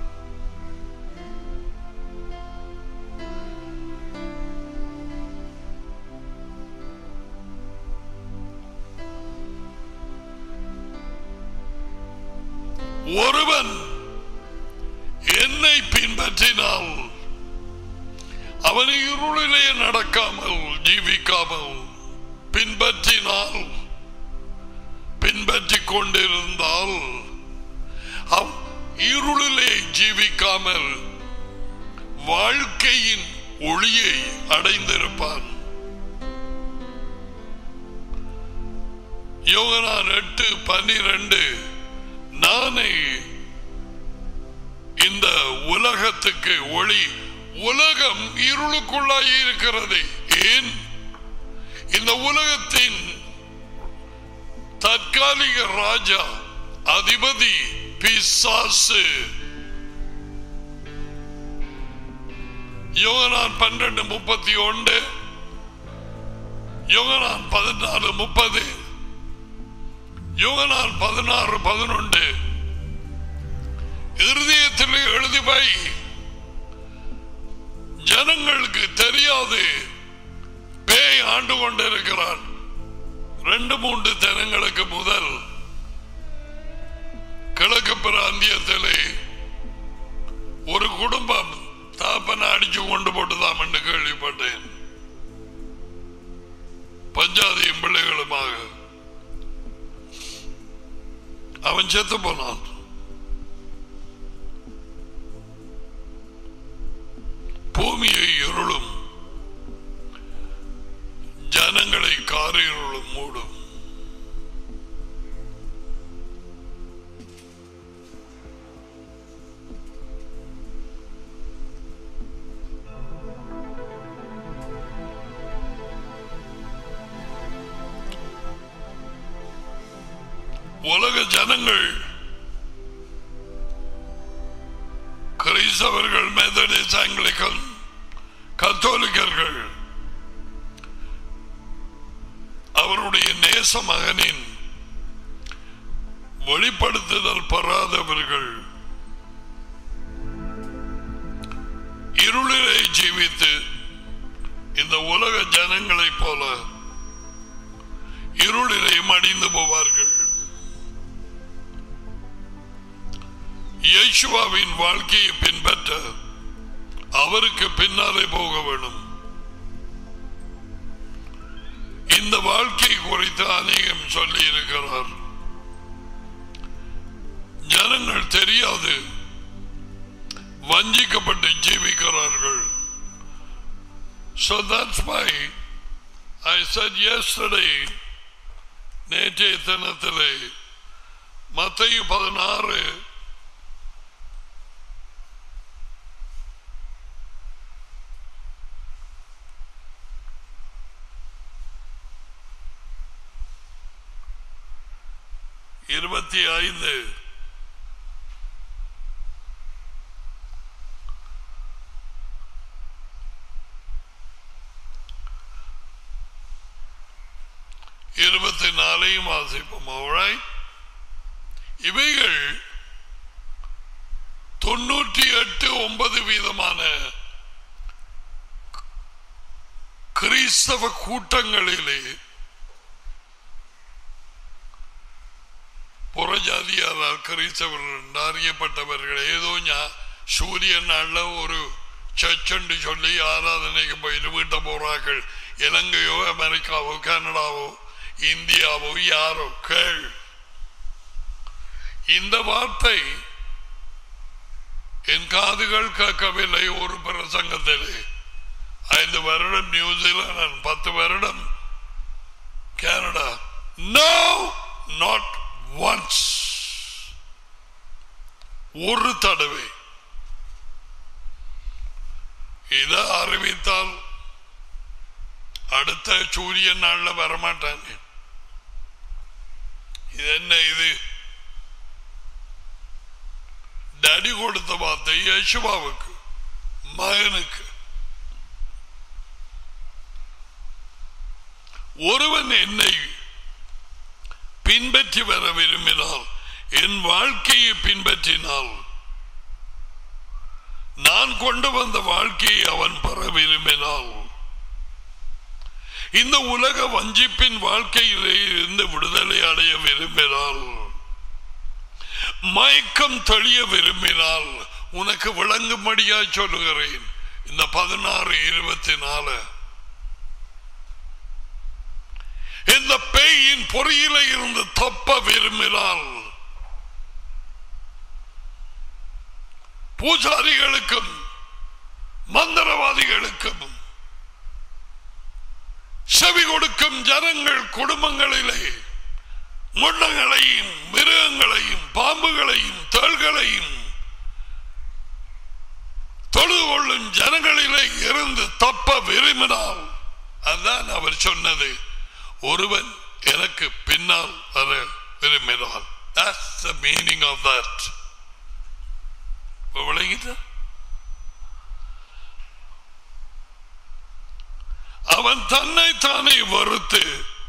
ஒருவன் என்னை பின்பற்றினால் அவன் இருளிலே நடக்காமல் ஜீவிக்காமல் பின்பற்றினால் பின்பற்றிக் கொண்டிருந்தால் அவ் இருளிலே ஜீவிக்காமல் வாழ்க்கையின் ஒளியை அடைந்திருப்பான் யோகனான் எட்டு பன்னிரண்டு நானே இந்த உலகத்துக்கு ஒளி உலகம் இருளுக்குள்ளாய் இருக்கிறது ஏன் இந்த உலகத்தின் தற்காலிக ராஜா அதிபதி பிசாசு யோகனான் பன்னெண்டு முப்பத்தி ஒன்று யோகனான் பதினாலு முப்பது யோகனான் பதினாறு பதினொன்று இருதயத்தில் எழுதி வை ஜனங்களுக்கு தெரியாது பேய் ஆண்டு கொண்டிருக்கிறான் ரெண்டு மூன்று தினங்களுக்கு முதல் கிழக்கு பிராந்தியத்திலே ஒரு குடும்பம் தாப்பனை அடிச்சு கொண்டு போட்டுதாம் என்று கேள்விப்பட்டேன் பஞ்சாதியும் பிள்ளைகளுமாக அவன் செத்து போனான் பூமியை இருளும் ஜனங்களை காரிருளும் மூடும் உலக ஜனங்கள் கிறிஸ்தவர்கள் மெதடிஸ் ஆங்கிலிக்கன் கத்தோலிக்கர்கள் அவருடைய நேச மகனின் வெளிப்படுத்துதல் பெறாதவர்கள் இருளிலே ஜீவித்து இந்த உலக ஜனங்களைப் போல இருளிலே மடிந்து போவார்கள் இயேசுவாவின் வாழ்க்கையை பின்பற்ற அவருக்கு பின்னாலே போக வேண்டும் இந்த வாழ்க்கை குறித்து அநேகம் சொல்லி இருக்கிறார் ஜனங்கள் தெரியாது வஞ்சிக்கப்பட்டு ஜீவிக்கிறார்கள் So that's why I said yesterday, நேற்றைய தினத்திலே மத்திய பதினாறு இருபத்தி ஐந்து இருபத்தி நாலையும் வாசிப்போம் alright? இவைகள் தொண்ணூற்றி எட்டு ஒன்பது வீதமான கிறிஸ்தவ கூட்டங்களிலே புறஜாதியாரால் கிறிஸ்தவர்கள் என்று அறியப்பட்டவர்கள் ஏதோ ஞா- சூரியன் நாள்ல ஒரு சர்ச்சண்டு சொல்லி ஆராதனைக்கு போயிட்டு வீட்ட போறார்கள் இலங்கையோ அமெரிக்காவோ கனடாவோ இந்தியாவோ யாரோ கேள் இந்த வார்த்தை என் காதுகள் கேட்கவில்லை ஒரு பிரசங்கத்திலே ஐந்து வருடம் நியூசிலாந்து பத்து வருடம் கனடா நோ நாட் ஒன்ஸ் ஒரு தடவை இதை அறிவித்தால் அடுத்த சூரிய நாள்ல வரமாட்டாங்க இது என்ன இது டடி கொடுத்த வார்த்தை யேசுவாவுக்கு மகனுக்கு ஒருவன் என்னை பின்பற்றி வர விரும்பினால் என் வாழ்க்கையை பின்பற்றினால் நான் கொண்டு வந்த வாழ்க்கையை அவன் பெற விரும்பினால் இந்த உலக வஞ்சிப்பின் வாழ்க்கையிலே இருந்து விடுதலை அடைய விரும்பினால் மயக்கம் தெளிய விரும்பினால் உனக்கு விளங்கும்படியாய் சொல்லுகிறேன் இந்த பதினாறு இருபத்தி நாலு இந்த பேயின் பொறியில இருந்து தப்ப விரும்பினால் பூஜாரிகளுக்கும் மந்திரவாதிகளுக்கும் செவி கொடுக்கும் ஜனங்கள் குடும்பங்களிலே முன்னங்களையும் மிருகங்களையும் பாம்புகளையும் தேள்களையும் தொழுது கொள்ளும் ஜனங்களிலே இருந்து தப்ப விரும்பினால் அதான் அவர் சொன்னது ஒருவன் எனக்கு பின்னால் வர விரும்பினான் That's the meaning of that. இப்ப விளங்கிட்டா அவன் தன்னை தானே வறுத்து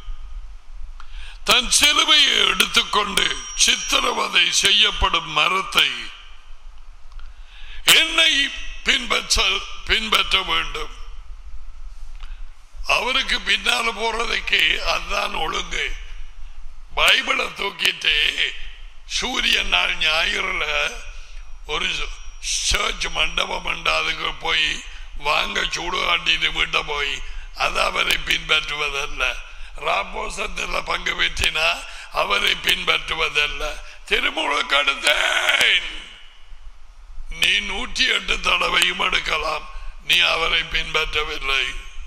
தன் சிலுவையை எடுத்துக்கொண்டு சித்திரவதை செய்யப்படும் மரத்தை என்னை பின்பற்ற பின்பற்ற வேண்டும் அவருக்கு பின்னால போறதுக்கு அதுதான் ஒழுங்கு பைபிளை தூக்கிட்டு சூரிய நாள் ஞாயிறுல ஒரு சர்ச் மண்டபம் உண்டு அதுக்கு போய் வாங்க சூடு காட்டிட்டு விட்ட போய் அது அவரை பின்பற்றுவதல்ல ராபோசத்தில் பங்கு பெற்றினா அவரை பின்பற்றுவதல்ல திருமுழுக்கெடுத்தேன் நீ நூற்றி எட்டு தடவையும் எடுக்கலாம் நீ அவரை பின்பற்றவில்லை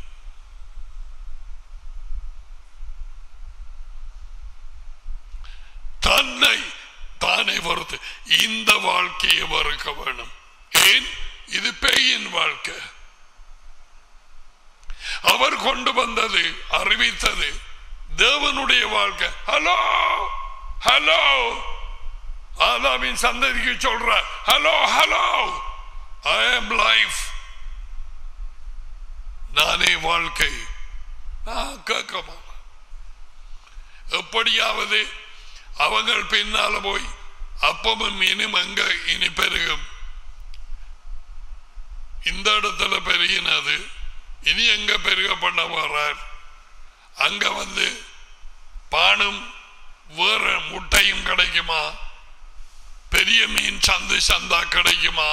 தன்னை தானே பொறுத்து இந்த வாழ்க்கையை வறுக்க வேணும் ஏன் இது பேயின் வாழ்க்கை அவர் கொண்டு வந்தது அறிவித்தது தேவனுடைய வாழ்க்கை ஹலோ ஹலோ ஆதாமின் சந்ததிக்கு சொல்ற ஹலோ ஹலோ ஐ ஆம் லைஃப் நானே வாழ்க்கை நான் கேட்க மாட்டேன் எப்படியாவது அவங்கள் பின்னால போய் அப்பமும் இனியும் அங்க இனி பெருகும் இந்த இடத்துல பெருகினது இனி எங்க பெருக பண்ண போறார் அங்க வந்து பானும் வேற முட்டையும் கிடைக்குமா பெரிய மீன் சந்து சந்தா கிடைக்குமா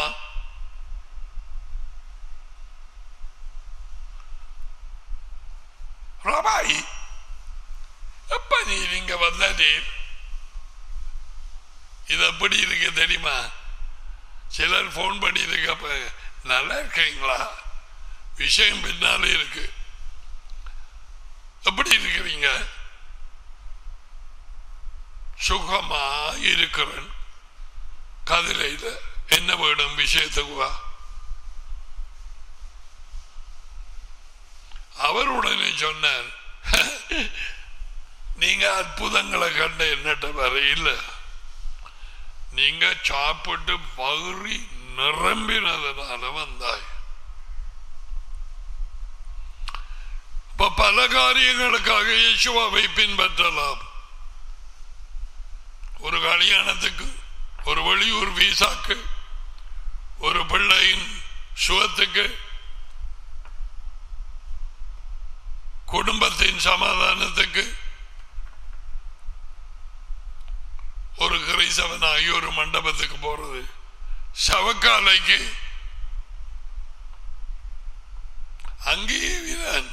ரபாய் எப்ப நீ நீங்க வந்தாடி இது எப்படி இருக்கு தெரியுமா சிலர் போன் பண்ணி இருக்கப்ப நல்லா இருக்கீங்களா விஷயம் பின்னாலே இருக்கு எப்படி இருக்கிறீங்க சுகமா இருக்கிறேன் கதிரையில் என்ன வேணும் விஷயத்துக்கு வா அவர் உடனே சொன்னார் நீங்க அற்புதங்களை கண்ட என்னட்ட வர இல்ல நீங்க சாப்பிட்டு பகுறி நிரம்பினதுனால வந்தாய் இப்ப பல காரியங்களுக்காக இயேசுவாவை பின்பற்றலாம் ஒரு கல்யாணத்துக்கு ஒரு வெளியூர் வீசாக்கு ஒரு பிள்ளையின் சுகத்துக்கு குடும்பத்தின் சமாதானத்துக்கு ஒரு கிரைசவனாகி ஒரு மண்டபத்துக்கு போறது சவக்காலைக்கு அங்கேயே வீரன்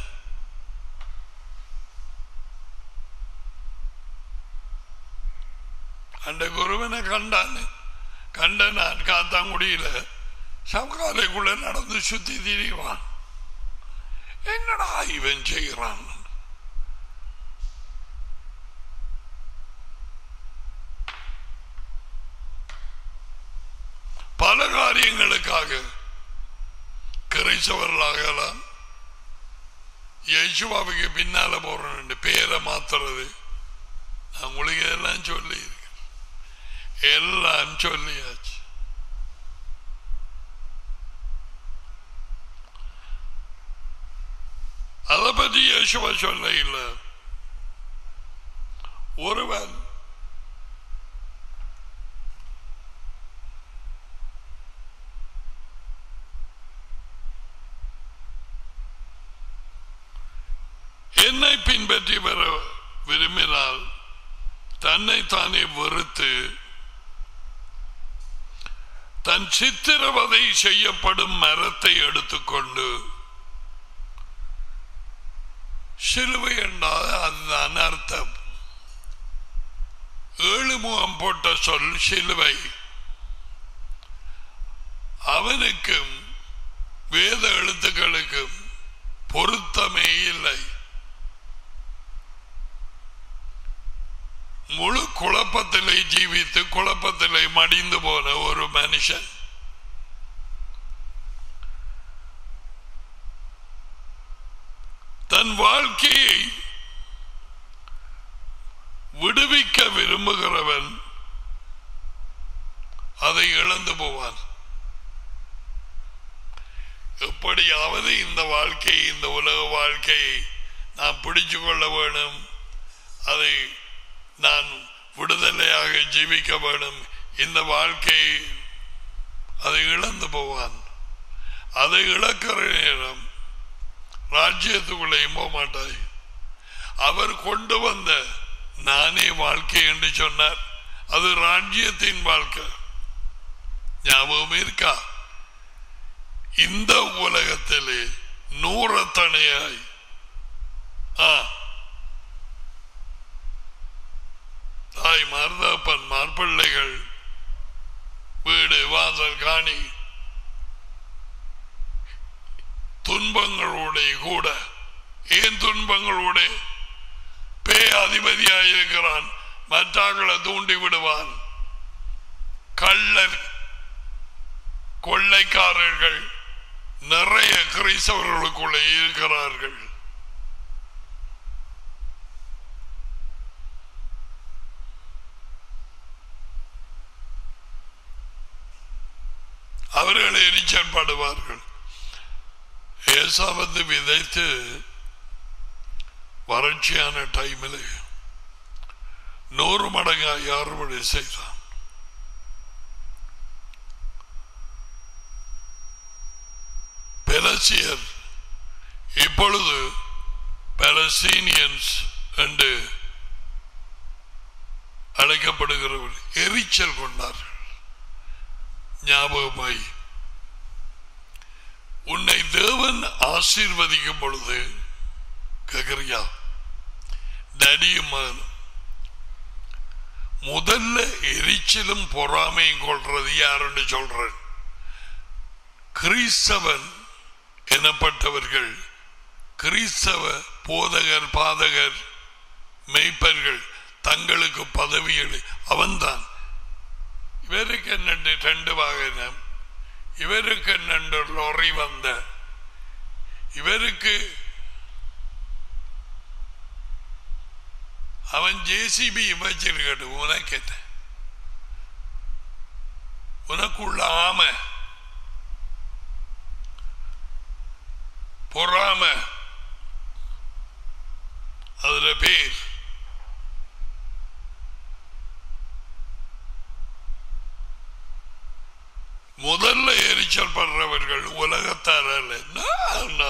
அந்த குருவனை கண்டான் கண்ட நான் காத்தாங்குடியில சவக்காலைக்குள்ள நடந்து சுத்தி திரிவான் என்னடா இவன் செய்கிறான் பல காரியங்களுக்காக கிரைச்சவர்களாகலாம் யேசுவாவுக்கு பின்னால போறேன் பேரை மாத்துறது நான் உங்களுக்கு எல்லாம் சொல்லி இருக்கேன் எல்லாம் சொல்லியாச்சு அதை பற்றி யேசுவா சொல்ல இல்லை ஒருவன் என்னை பின்பற்றி வர விரும்பினால் தன்னை தானே வெறுத்து தன் சித்திரவதை செய்யப்படும் மரத்தை எடுத்துக்கொண்டு சிலுவை என்றால் அதுதான் அர்த்தம் ஏழு முகம் போட்ட சொல் சிலுவை அவனுக்கும் வேத எழுத்துக்களுக்கும் பொருத்தமே இல்லை முழு குழப்பத்திலே ஜீவித்து குழப்பத்திலே மடிந்து போன ஒரு மனுஷன் தன் வாழ்க்கையை விடுவிக்க விரும்புகிறவன் அதை இழந்து போவான் எப்படியாவது இந்த வாழ்க்கை இந்த உலக வாழ்க்கையை நான் பிடிச்சு கொள்ள வேணும் அதை நான் விடுதலையாக ஜீவிக்க வேணும் இந்த வாழ்க்கை அதை இழந்து போவான் அதை இழக்கிற நேரம் ராஜ்யத்துக்குள்ளேயும் போக மாட்டாய் அவர் கொண்டு வந்த நானே வாழ்க்கை என்று சொன்னார் அது ராஜ்யத்தின் வாழ்க்கை ஞாபகம் இருக்கா இந்த உலகத்திலே நூறத்தனையாய் ஆ தாய் மார்தப்பன் மார்பிள்ளைகள் வீடு வாசல் காணி துன்பங்களோட கூட ஏன் துன்பங்களோட பே அதிபதியாக இருக்கிறான் மற்றாக்களை தூண்டி விடுவான் கள்ளர் கொள்ளைக்காரர்கள் நிறைய கிறிஸ்தவர்களுக்குள்ளே இருக்கிறார்கள் அவர்கள் எரிச்சல் படுவார்கள் ஏசா வந்து விதைத்து வறட்சியான டைமில் நூறு மடங்காய் அறுவடை செய்தான் பலஸ்தீனர் இப்பொழுது பலஸ்தீனியன்ஸ் என்று அழைக்கப்படுகிறவர்கள் எரிச்சல் கொண்டார்கள் ஞாபகமாய் உன்னை தேவன் ஆசீர்வதிக்கும் பொழுது கேக்குறியா நடியும் மகனும் முதல்ல எரிச்சலும் பொறாமையும் கொள்றது யாருன்னு சொல்றேன் கிறிஸ்தவன் எனப்பட்டவர்கள் கிறிஸ்தவ போதகர் பாதகர் மெய்ப்பர்கள் தங்களுக்கு பதவிகளை அவன்தான் இவருக்கு என்னண்டு ரெண்டு வாகனம் இவருக்கு என்னண்டு லொரி வந்த இவருக்கு அவன் ஜேசிபி வச்சிருக்கட்டும் உனக்கு என்ன உனக்குள்ள ஆமை பொறாம அதுல பேர் முதல்ல எரிச்சல் படுறவர்கள் உலகத்தார் அல்ல No, no.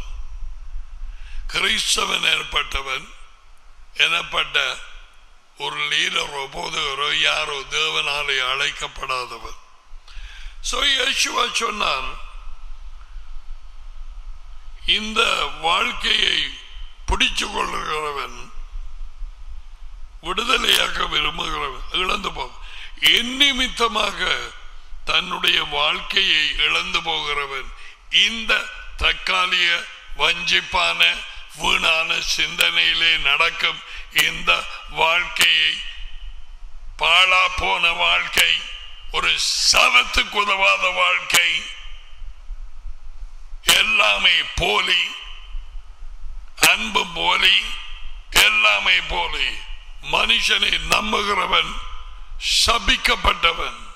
கிறிஸ்தவன் ஏற்பட்டவன் எனப்பட்ட ஒரு லீடரோ போதகரோ யாரோ தேவனாலே அழைக்கப்படாதவர் சோ யேசுவா சொன்னார் இந்த வாழ்க்கையை பிடிச்சு கொள்ளுகிறவன் விடுதலையாக்க விரும்புகிறவன் இழந்து போ என் நிமித்தமாக தன்னுடைய வாழ்க்கையை இழந்து போகிறவன் இந்த தற்காலிக வஞ்சிப்பான வீணான சிந்தனையிலே நடக்கும் இந்த வாழ்க்கையை பாழா போன வாழ்க்கை ஒரு சவத்துக்கு உதவாத வாழ்க்கை எல்லாமே போலி அன்பு போலி எல்லாமே போலி மனுஷனை நம்புகிறவன் சபிக்கப்பட்டவன்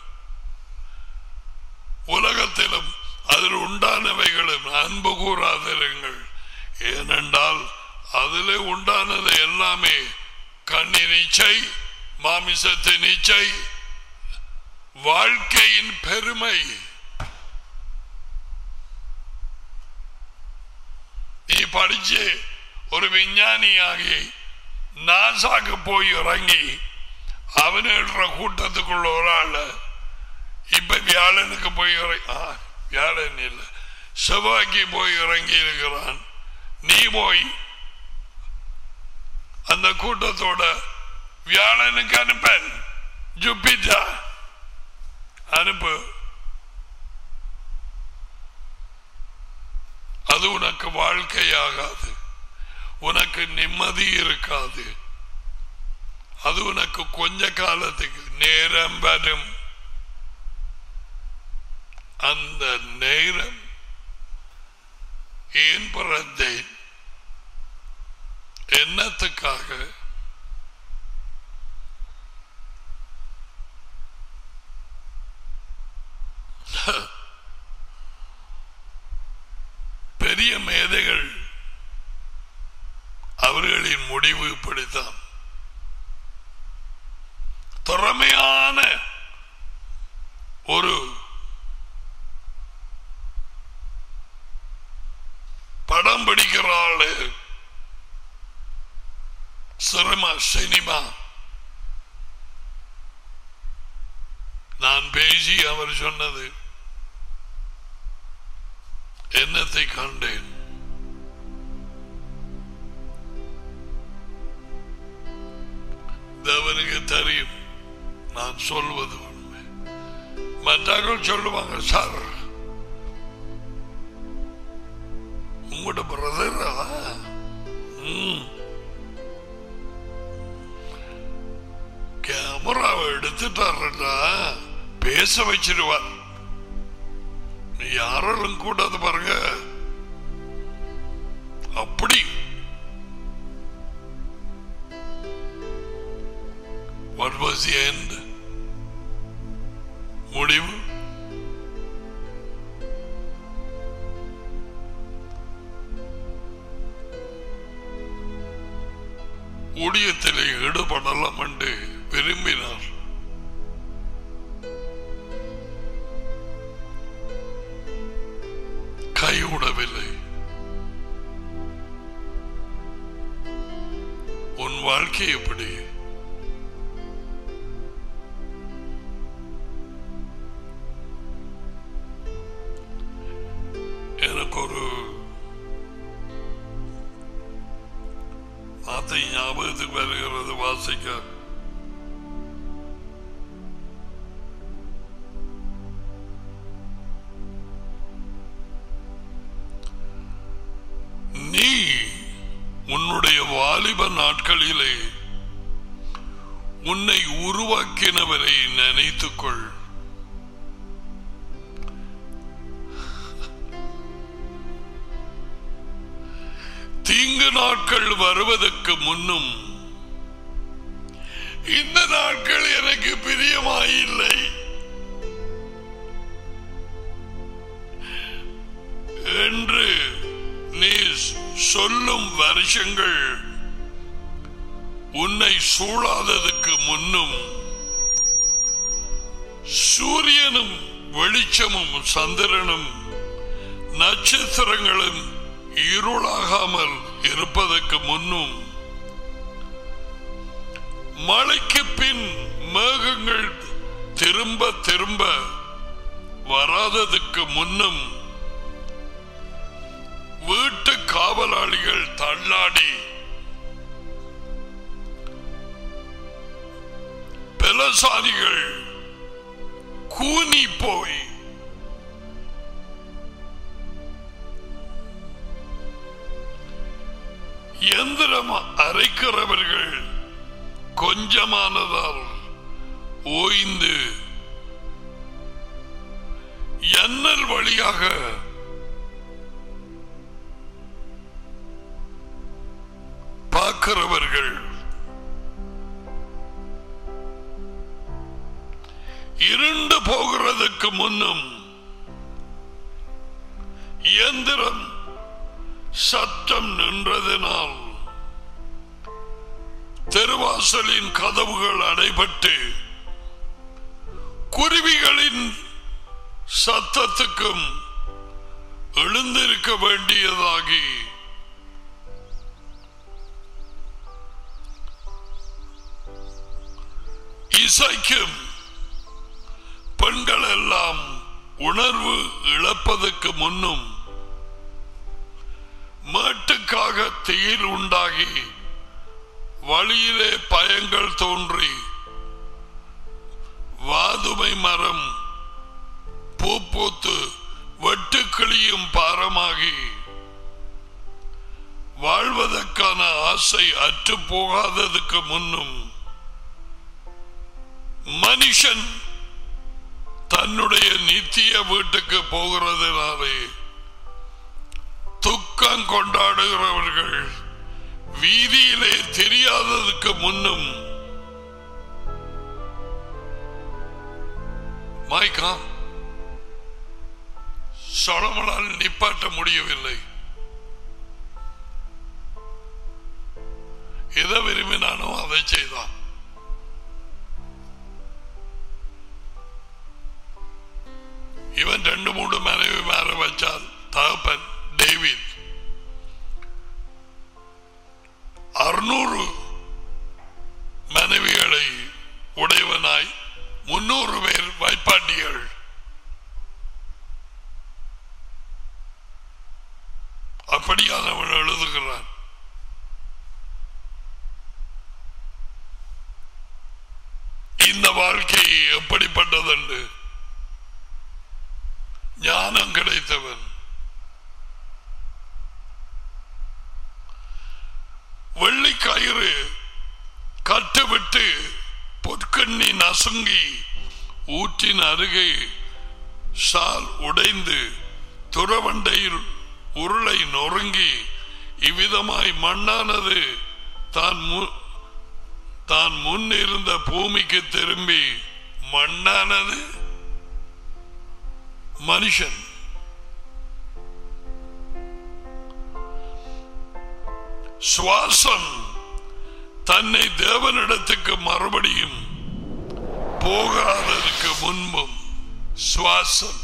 உலகத்திலும் அதில் உண்டானவைகளும் அன்பு கூறாதிருங்கள் ஏனென்றால் அதிலே உண்டானது எல்லாமே கண்ணின் இச்சை மாமிசத்தின் இச்சை வாழ்க்கையின் பெருமை நீ படிச்சு ஒரு விஞ்ஞானியாகி நாசாக்கு போய் இறங்கி அவன் எழுற கூட்டத்துக்குள்ள ஒரு ஆள் இப்ப வியாழனுக்கு போய் இறங்கி ஆ, வியாழன் இல்லை செவ்வாய்க்கு போய் இறங்கி இருக்கிறான் நீ போய் அந்த கூட்டத்தோட வியாழனுக்கு அனுப்பன் ஜுப்பிட்டா அனுப்பு அது உனக்கு வாழ்க்கையாகாது உனக்கு நிம்மதி இருக்காது அது உனக்கு கொஞ்ச காலத்துக்கு நேரம் வரும் அந்த நேரம் ஏன் பிறந்தேன் என்னத்துக்காக பெரிய மேதைகள் அவர்களின் முடிவு இப்படித்தான் திறமையான ஒரு படம் பிடிக்கிற ஆளு சினிமா சினிமா நான் பேசி அவர் சொன்னது என்னத்தை கண்டேன் தேவனுக்கு தெரியும் நான் சொல்வது உண்மை மற்றவர்கள் சொல்லுவாங்க சார் உங்களோட பிரதரா கேமராவை எடுத்துட்டாருடா பேச வச்சிருவார் நீ யாரெல்லாம் கூடாது பாருங்க அப்படி What was the end? முடிவு ஊழியத்திலே ஈடுபடலாம் என்று விரும்பினார் கைவிடவில்லை வாழ்க்கை எப்படி எனக்கு ஒரு வார்த்தை ஞாபகத்துக்கு வருகிறது வாசிக்க நீ உன்னுடைய வாலிப நாட்களிலே உன்னை உருவாக்கினவரை நினைத்துக்கொள் தீங்கு நாட்கள் வருவதற்கு முன்னும் இந்த நாட்கள் எனக்கு பிரியமாயில்லை என்று நீ சொல்லும் வருஷங்கள் உன்னை சூழாததுக்கு முன்னும் சூரியனும் வெளிச்சமும் சந்திரனும் நட்சத்திரங்களும் இருளாகாமல் இருப்பதற்கு முன்னும் மழைக்கு பின் மேகங்கள் திரும்ப திரும்ப வராததுக்கு முன்னும் வீட்டு காவலாளிகள் தள்ளாடி பலசாலிகள் கூனி போய் எந்திரம் அரைக்கிறவர்கள் கொஞ்சமானதால் ஓய்ந்து எண்ணல் வழியாக பார்க்கிறவர்கள் இருண்டு போகிறதுக்கு முன்னும் இயந்திரம் சத்தம் நின்றதினால் தெருவாசலின் கதவுகள் அடைபட்டு குருவிகளின் சத்தத்துக்கும் எழுந்திருக்க வேண்டியதாகி இசைக்கும் பெண்கள் எல்லாம் உணர்வு இழப்பதற்கு முன்னும் மேட்டுக்காக தீயில் உண்டாகி வழியிலே பயங்கள் தோன்றி வாதுமை மரம் பூ பூத்து வெட்டுக்கிளியும் பாரமாகி வாழ்வதற்கான ஆசை அற்று போகாததுக்கு முன்னும் மனுஷன் தன்னுடைய நித்திய வீட்டுக்கு போகிறதுனாலே துக்கம் கொண்டாடுகிறவர்கள் வீதியிலே தெரியாததுக்கு முன்னும் மாய்க்கா சொலமனால் நிப்பாட்ட முடியவில்லை எதை விரும்பினானோ அதை செய்தான் இவன் ரெண்டு மூணு மனைவி மேல வச்சால் தகப்பன் டேவிட் அறுநூறு மனைவிகளை உடையவனாய் முன்னூறு பேர் வைப்பாட்டிகள் அப்படியானவன் எழுதுகிறான் இந்த வாழ்க்கை எப்படிப்பட்டதென்று ஞானம் கிடைத்தவன் வெள்ளி கயிறு கட்டுவிட்டு பொற்கண்ணி நசுங்கி ஊற்றின் அருகே சால் உடைந்து துறவண்டையில் உருளை நொறுங்கி இவ்விதமாய் மண்ணானது தான் மு- தான் முன் இருந்த பூமிக்கு திரும்பி மண்ணானது மனுஷன் சுவாசம் தன்னை தேவனிடத்துக்கு மறுபடியும் போகாததற்கு முன்பும் சுவாசம்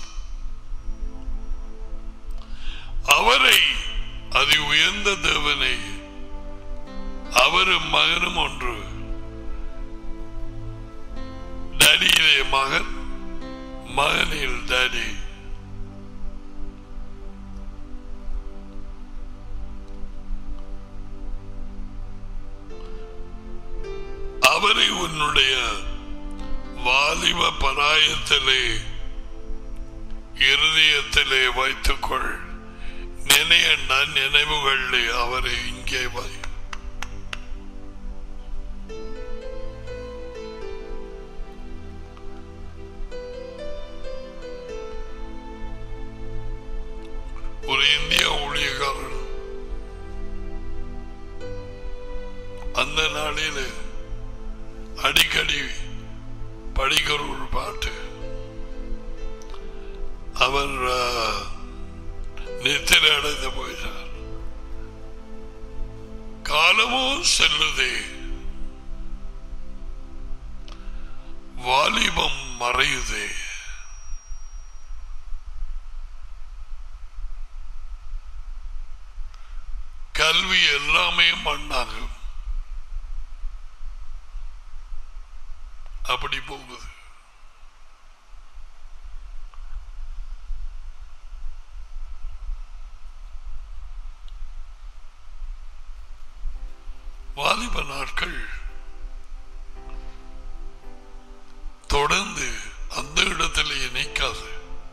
அவரை அதி உயர்ந்த தேவனை அவரும் மகனும் ஒன்று டேடியிலே மகன் மகனில் டேடி அவரை உன்னுடைய வாலிப பராயத்திலே இருதயத்திலே வைத்துக்கொள் நினையண்ண நினைவுகளிலே அவரை இங்கே வை ஒரு இந்திய ஊழியக்காரன் அந்த நாளிலே அடிக்கடி படிக்கிற ஒரு பாட்டு அவர் நித்திரை அடைந்து போயிட்டார் காலமும் செல்லுதே வாலிபம் மறையுதே கல்வி எல்லாமே மண்ணாகும் அப்படி போகுது வாலிப நாட்கள் தொடர்ந்து அந்த இடத்திலேயே நிற்காது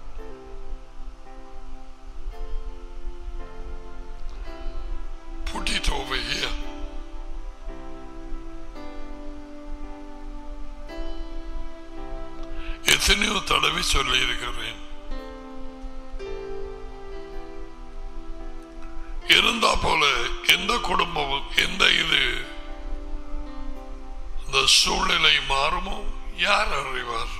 Put it over here. எத்தனையோ தடவை சொல்லி இருக்கிறேன் இருந்தா போல எந்த குடும்பமும் எந்த இது இந்த சூழ்நிலை மாறுமோ யார் அறிவார்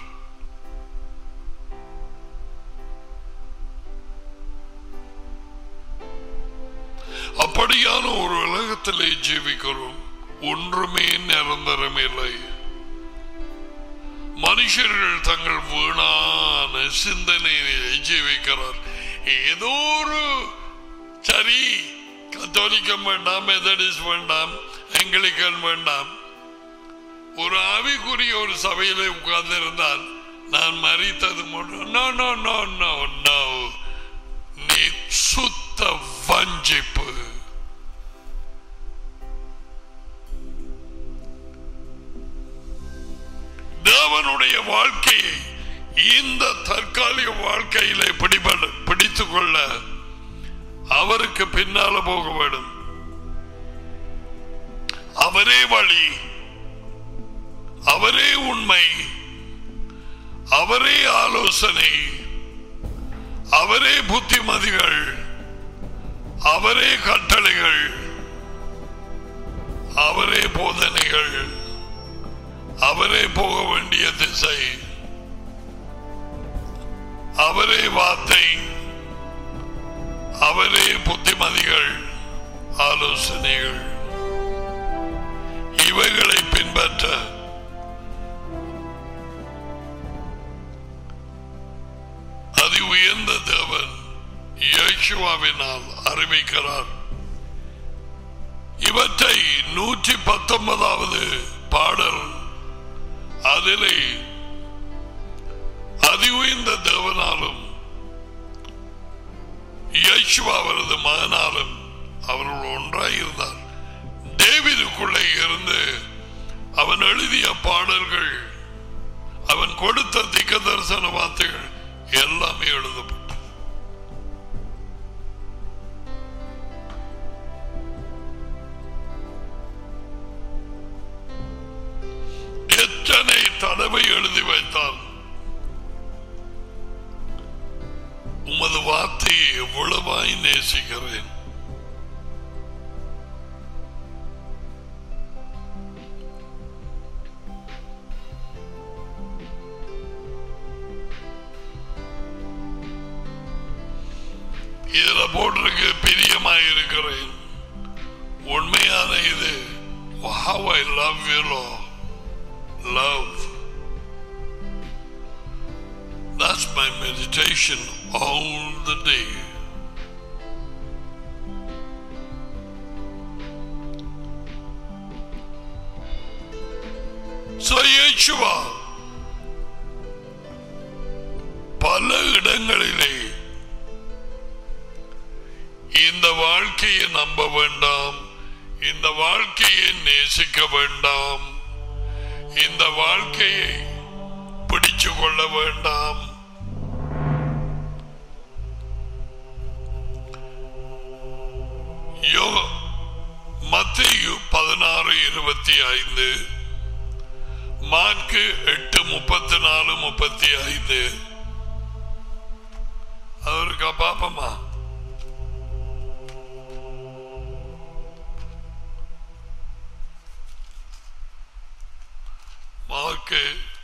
அப்படியான ஒரு உலகத்திலே ஜீவிக்கிறோம் ஒன்றுமே நிரந்தரம் இல்லை மனுஷர்கள் தங்கள் வீணான சிந்தனையை ஜீவிக்கிறார் ஏதோ ஒரு சரி கத்தோலிக்கம் வேண்டாம் மெதடிஸ்ட் வேண்டாம் ஆங்கிலிக்கன் வேண்டாம் ஒரு ஆவிக்குரிய ஒரு சபையில உட்கார்ந்து இருந்தால் நான் மறித்தது மட்டும் no no no no no நீ சுத்த வஞ்சிப்பு தேவனுடைய வாழ்க்கையை இந்த தற்காலிக வாழ்க்கையிலே பிடிபட பிடித்துக் கொள்ள அவருக்கு பின்னால போக வேண்டும் அவரே வழி அவரே உண்மை அவரே ஆலோசனை அவரே புத்திமதிகள் அவரே கட்டளைகள் அவரே போதனைகள் அவரே போக வேண்டிய திசை அவரே வார்த்தை அவரே புத்திமதிகள் ஆலோசனைகள் இவைகளை பின்பற்ற அதி உயர்ந்த தேவன் இயேசுவாவினால் அறிவிக்கிறார் இவற்றை நூற்றி பத்தொன்பதாவது பாடல் அதிலே அதி உயர்ந்த தேவனாலும் இயேசுவா அவரது மகனாலும் அவர்கள் ஒன்றாயிருந்தார் டேவிதுக்குள்ளே இருந்து அவன் எழுதிய பாடல்கள் அவன் கொடுத்த திக்க தரிசன வார்த்தைகள் எல்லாமே எழுதப்பட்டது எத்தனை தடவை எழுதி வைத்தான் உமது வார்த்தையை எவ்வளவாய் நேசிக்கிறேன் இதுல போட்டிருக்கு பிரியமாய் இருக்கிறேன் உண்மையான இது how I love you Lord love that's my meditation all the day Yeshua பல இடங்களிலே இந்த வாழ்க்கையை நம்ப வேண்டாம் இந்த வாழ்க்கையை நேசிக்க வேண்டாம் இந்த வாழ்க்கையை பிடிச்சு கொள்ள வேண்டாம் யோ மத்தியு பதினாறு இருபத்தி ஐந்து மார்க்கு எட்டு முப்பத்தி நாலு முப்பத்தி ஐந்து அவருக்கா பாப்பமா மார்க்கு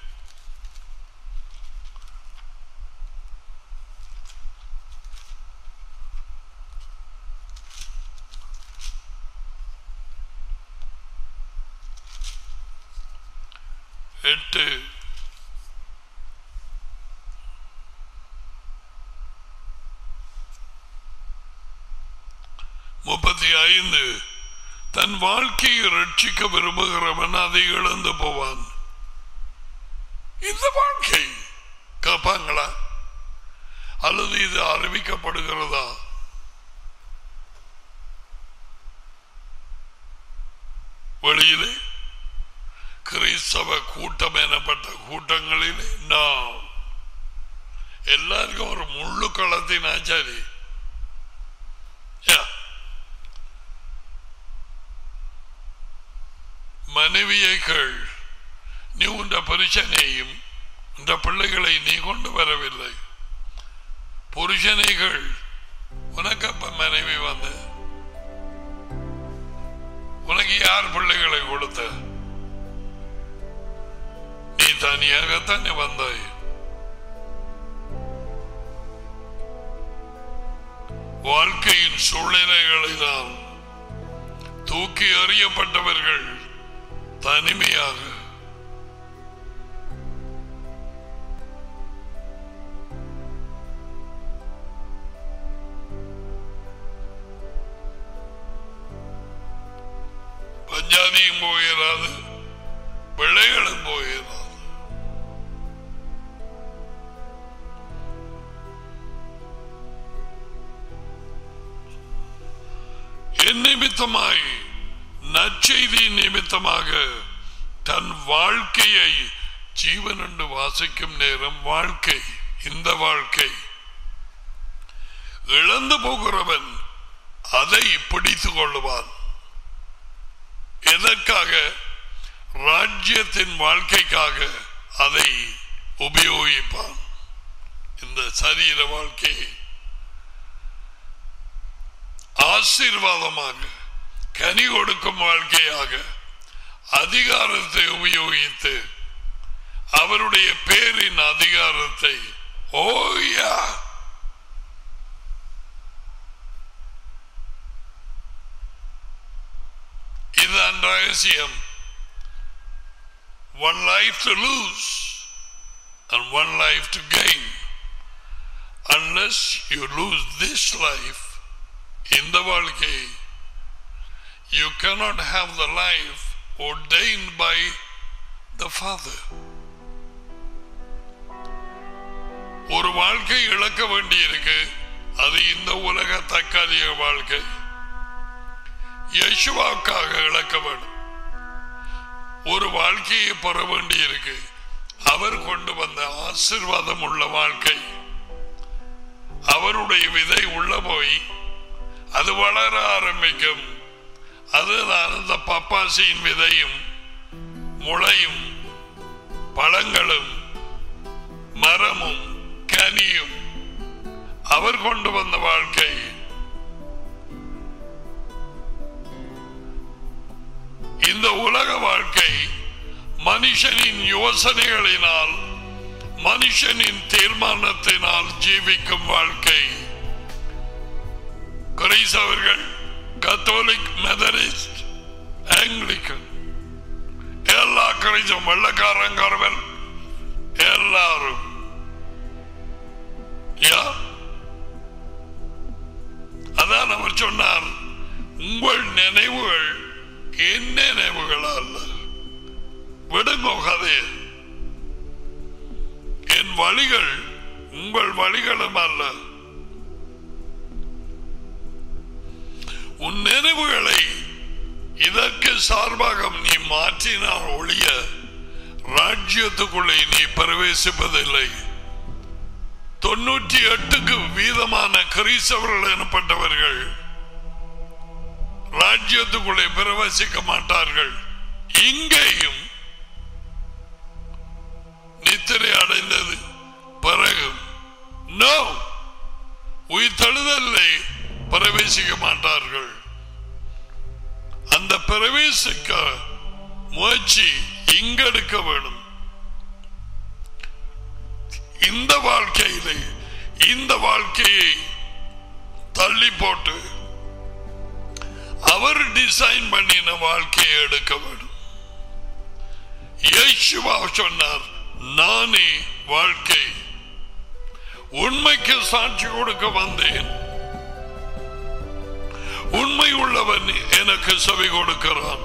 எட்டு முப்பத்தி ஐந்து தன் வாழ்க்கையை ரட்சிக்க விரும்புகிறவன் அதை இழந்து போவான் இந்த வாழ்க்கை கேட்பாங்களா அல்லது இது அறிவிக்கப்படுகிறதா வெளியிலே கிறிஸ்தவ கூட்டம் எனப்பட்ட கூட்டங்களிலே நான் எல்லாருக்கும் ஒரு முள்ளு களத்தின் ஆச்சாரி மனைவியை கேள் நீ உண்ட புருஷனையும் உண்ட பிள்ளைகளை நீ கொண்டு வரவில்லை புருஷனைகள் உனக்கு அப்ப மனைவி வந்து உனக்கு யார் பிள்ளைகளை கொடுத்த நீ தனியாகத்தானே வந்தாய் வாழ்க்கையின் சூழ்நிலைகளினால் தூக்கி எறியப்பட்டவர்கள் தனிமையாக பஞ்சாதியும் போயிடாது பிள்ளைகளும் போயிடாது என் நிமித்தமாய் நற்செய்தி நிமித்தமாக தன் வாழ்க்கையை ஜீவன் என்று வாசிக்கும் நேரம் வாழ்க்கை இந்த வாழ்க்கை இழந்து போகிறவன் அதை பிடித்துக் கொள்ளுவான் எதற்காக ராஜ்யத்தின் வாழ்க்கைக்காக அதை உபயோகிப்பான் இந்த சரீர வாழ்க்கையை ஆசீர்வாதமாக கனி கொடுக்கும் வாழ்க்கையாக அதிகாரத்தை உபயோகித்து அவருடைய பேரின் அதிகாரத்தை ஓயா இதுதான் ரகசியம் one life to lose and one life to gain unless you lose this life in the வாழ்க்கை you cannot have the life ordained by the father ஒரு வாழ்க்கை இழக்க வேண்டியிருக்கு அது இந்த உலக தற்காலிக வாழ்க்கை யசுவாவுக்காக இழக்க வேண்டும் ஒரு வாழ்க்கையை பெற வேண்டியிருக்கு அவர் கொண்டு வந்த ஆசிர்வாதம் உள்ள வாழ்க்கை அவருடைய விதை உள்ள போய் அது வளர ஆரம்பிக்கும் அதுதான் அந்த பப்பாசியின் விதையும் முளையும் பழங்களும் மரமும் கனியும் அவர் கொண்டு வந்த வாழ்க்கை இந்த உலக வாழ்க்கை மனுஷனின் யோசனைகளினால் மனுஷனின் தீர்மானத்தினால் ஜீவிக்கும் வாழ்க்கை கிரைஸ்தவர்கள் கத்தோலிக் மெதரிஸ்ட் ஆங்கிலிக்கன் எல்லா கிரைஸ்தவம் வெள்ளக்காரங்காரவன் எல்லாரும் யா அதான் அவர் சொன்னார் உங்கள் நினைவுகள் என் நினைவுகள் அல்ல விடுங்க கதையை வழிகள் உங்கள் வழிகளும் அல்ல உன் நினைவுகளை இதற்கு சார்பாக நீ மாற்றினால் ஒழிய ராஜ்யத்துக்குள்ளே நீ பிரவேசிப்பதில்லை தொண்ணூற்றி எட்டுக்கு வீதமான கிறிஸ்தவர்கள் எனப்பட்டவர்கள் ராஜ்யத்துக்குள்ளே பிரவேசிக்க மாட்டார்கள் இங்கேயும் நித்திரை அடைந்தது பிறகு நோ உயிர் தழுதலை பிரவேசிக்க மாட்டார்கள் அந்த பிரவேசிக்க முயற்சி இங்க எடுக்க வேணும் இந்த வாழ்க்கையிலே இந்த வாழ்க்கையை தள்ளி போட்டு அவர் டிசைன் பண்ணின வாழ்க்கையை எடுக்க வேண்டும் இயேசுவா சொன்னார் நானே வாழ்க்கை உண்மைக்கு சாட்சி கொடுக்க வந்தேன் உண்மை உள்ளவன் எனக்கு செவி கொடுக்கிறான்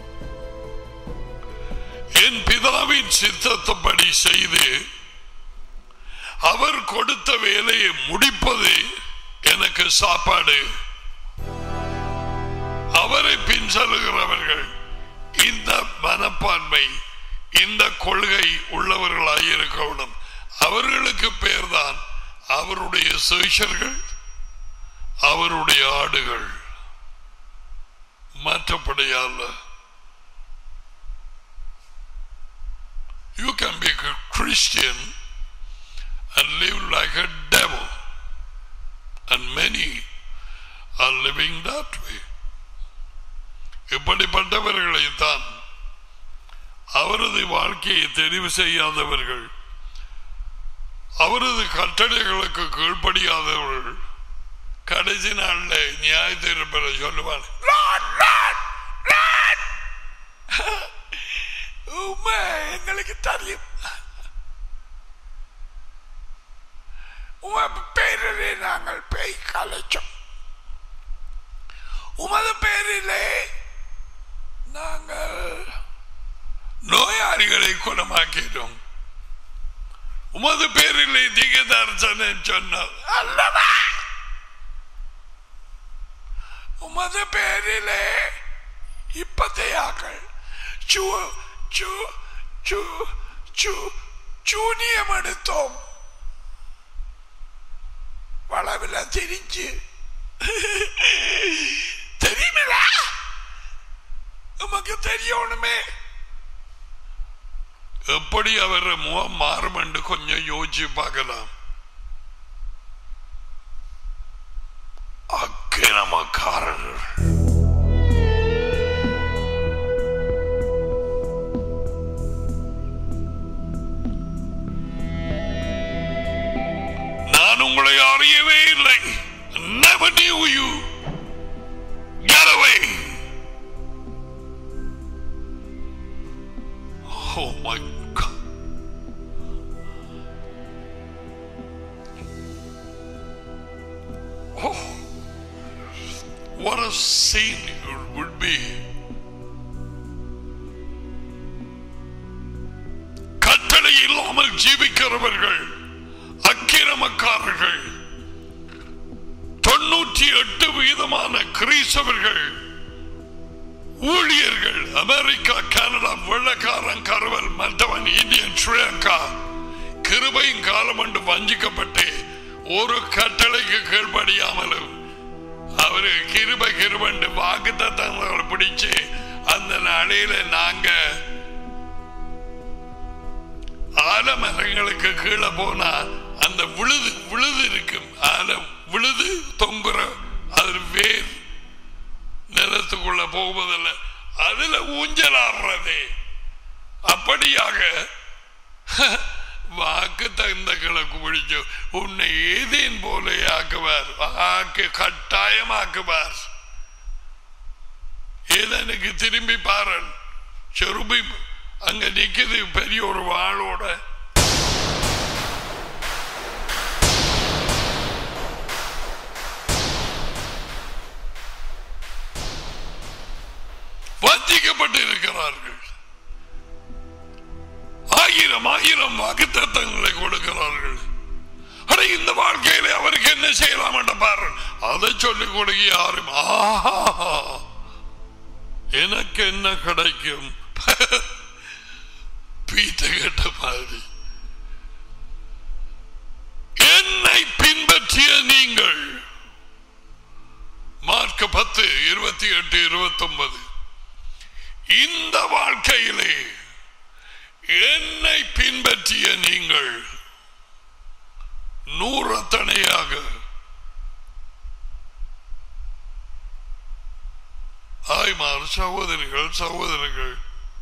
என் பிதாவின் சித்தத்தப்படி செய்து அவர் கொடுத்த வேலையை முடிப்பது எனக்கு சாப்பாடு அவரை பின் செல்லுகிறவர்கள் இந்த மனப்பான்மை இந்த கொள்கை உள்ளவர்களாய் இருக்கணும் அவர்களுக்கு பேர்தான் அவருடைய சேஷர்கள் அவருடைய ஆடுகள் மற்றபடியல்ல You can be a Christian and live like a devil. And many are living that way. இப்படிப்பட்டவர்களை தான் அவரது வாழ்க்கையை தெரிவு செய்யாதவர்கள் அவரது கட்டளைகளுக்கு கீழ்ப்படியாதவர்கள் கடைசி நாள்ல நியாய தீர்ப்பை சொல்லுவார் உண்மை எங்களுக்கு தெரியும் உமது பேரிலே நாங்கள் பேய் கலைச்சோம் உமது பேரிலே நாங்கள் நோயாளிகளை குணமாக்கினோம் உமது பேரிலே திகதர்சன சொன்னார் அல்லவா உமது பேரிலே இப்பத்தையாக்கள் சு சு சு சு சூனியம் எடுத்தோம் വളവില തിരിച്ച് தெரியுமில்ல உமக்கு தெரியணுமே எப்படி அவர் முகம் மாறும் என்று கொஞ்சம் யோசிச்சு பார்க்கலாம் அக்கிரமக்காரர்கள் நான் உங்களை அறியவே இல்லை never knew you get away oh my god oh what a scene it would be கட்டளை இல்லாமல் ஜீவிக்கிறவர்கள் அக்கிரமக்காரர்கள் தொண்ணூற்றி எட்டு வீதமான கிறிஸ்தவர்கள் ஊழியர்கள் அமெரிக்கா கனடா வெள்ளக்காரன் கருவல் மற்றவன் இந்தியன் ஸ்ரீலங்கா கிருபையும் காலம் என்று வஞ்சிக்கப்பட்டு ஒரு கட்டளைக்கு கீழ்படியாமலும் அவரு கிருப கிருபண்டு வாக்கு தத்தங்களை பிடிச்சு அந்த நாளையில நாங்க ஆலமரங்களுக்கு கீழே போனா அந்த விழுது விழுது இருக்கும் ஆலம் விழுது தொங்குற அது வேர் நிலத்துக்குள்ள போவதில்லை அதுல ஊஞ்சல் ஆடுறதே அப்படியாக வாக்கு தகுந்த கிழக்கு பிடிச்சு உன்னை ஏதேன் போல ஆக்குவார் ஆக்கு கட்டாயமாக்குவார் ஏதனுக்கு திரும்பி பாரு செருபி அங்க நிக்குது பெரிய ஒரு வாளோட வஞ்சிக்கப்பட்டு இருக்கிறார்கள் ஆயிரம் ஆயிரம் வாக்குத்தத்தங்களை கொடுக்கிறார் சொல்லுகிறார்கள் அட இந்த வாழ்க்கையில அவருக்கு என்ன செய்யலாம் என்ற பாரு அதை சொல்லிக் கொடுக்க யாரும் ஆஹா எனக்கு என்ன கிடைக்கும் பீத்த கேட்ட மாதிரி என்னை பின்பற்றிய நீங்கள் மார்க் பத்து இருபத்தி எட்டு இருபத்தி ஒன்பது இந்த வாழ்க்கையிலே என்னை பின்பற்றிய நீங்கள் நூறத்தனையாக ஆய்மார் சகோதரிகள் சகோதரர்கள்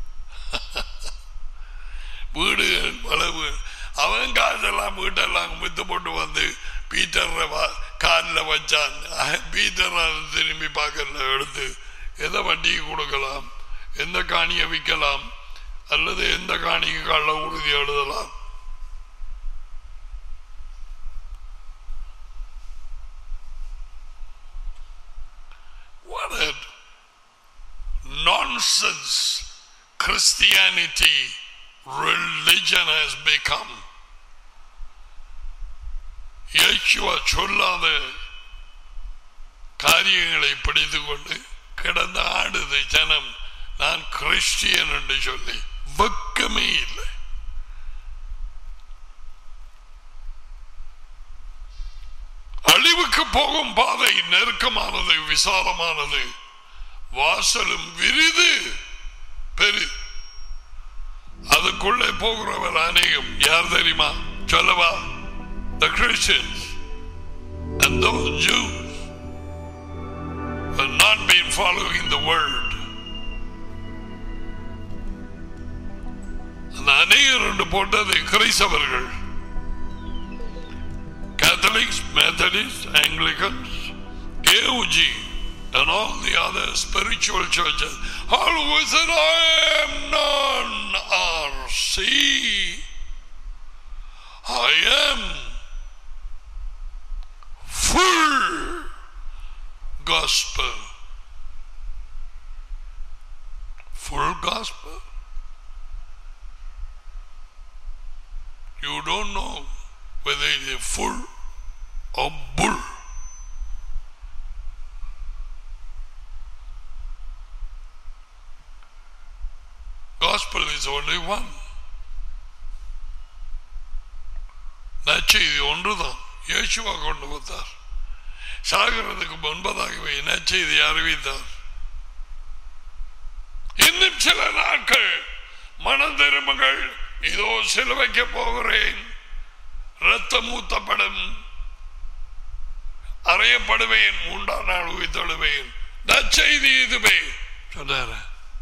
வீடுகள் வளவு அவன் காசெல்லாம் வீட்டெல்லாம் வித்து போட்டு வந்து பீட்டர் காலில் வச்சான் பீட்டர் திரும்பி பார்க்கல எடுத்து எதை வட்டிக்கு கொடுக்கலாம் எந்த காணியை விற்கலாம் அல்லது எந்த காணிக்கு கள்ள உறுதி எழுதலாம் What a nonsense Christianity religion has become. இயேசுவா சொல்லாத காரியங்களை பிடித்துக் கொண்டு கிடந்த ஆடுது ஜனம் நான் கிறிஸ்டியன் என்று சொல்லி வெக்கமே இல்லை அழிவுக்கு போகும் பாதை நெருக்கமானது விசாலமானது வாசலும் விரிது பெரு அதுக்குள்ளே போகிறவர் அநேகம் யார் தெரியுமா சொல்லவா the Christians and those Jews have not been following the word அந்த அநேகர் என்று போட்டது கிறிஸ்தவர்கள் Catholics, Methodists, Anglicans, AOG, and all the other spiritual churches. All who said, I am non-RC. I am full gospel. Full gospel. You don't know whether it is full or bull. Gospel is only one. நற்செய்தி ஒன்றுதான் இயேசுவா கொண்டு வந்தார் சாகிறதுக்கு முன்பதாகவே நற்செய்தி அறிவித்தார் இன்னும் சில நாட்கள் மனம் திரும்புங்கள் இதோ சிலுவைக்க போகிறேன் ரத்தம் ஊத்தப்படும் அறையப்படுவேன் மூன்றாம் நாள் உயிர்த்தெழுவேன் நற்செய்தி இதுவே சொன்னார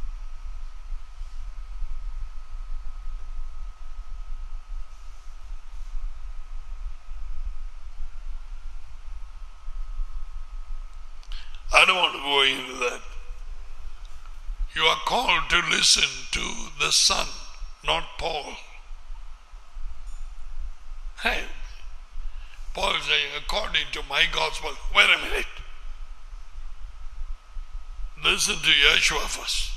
I don't want to go into that. You are called to listen to the Son, not Paul. Hey, Paul saying, according to my gospel, wait a minute. Listen to Yeshua first.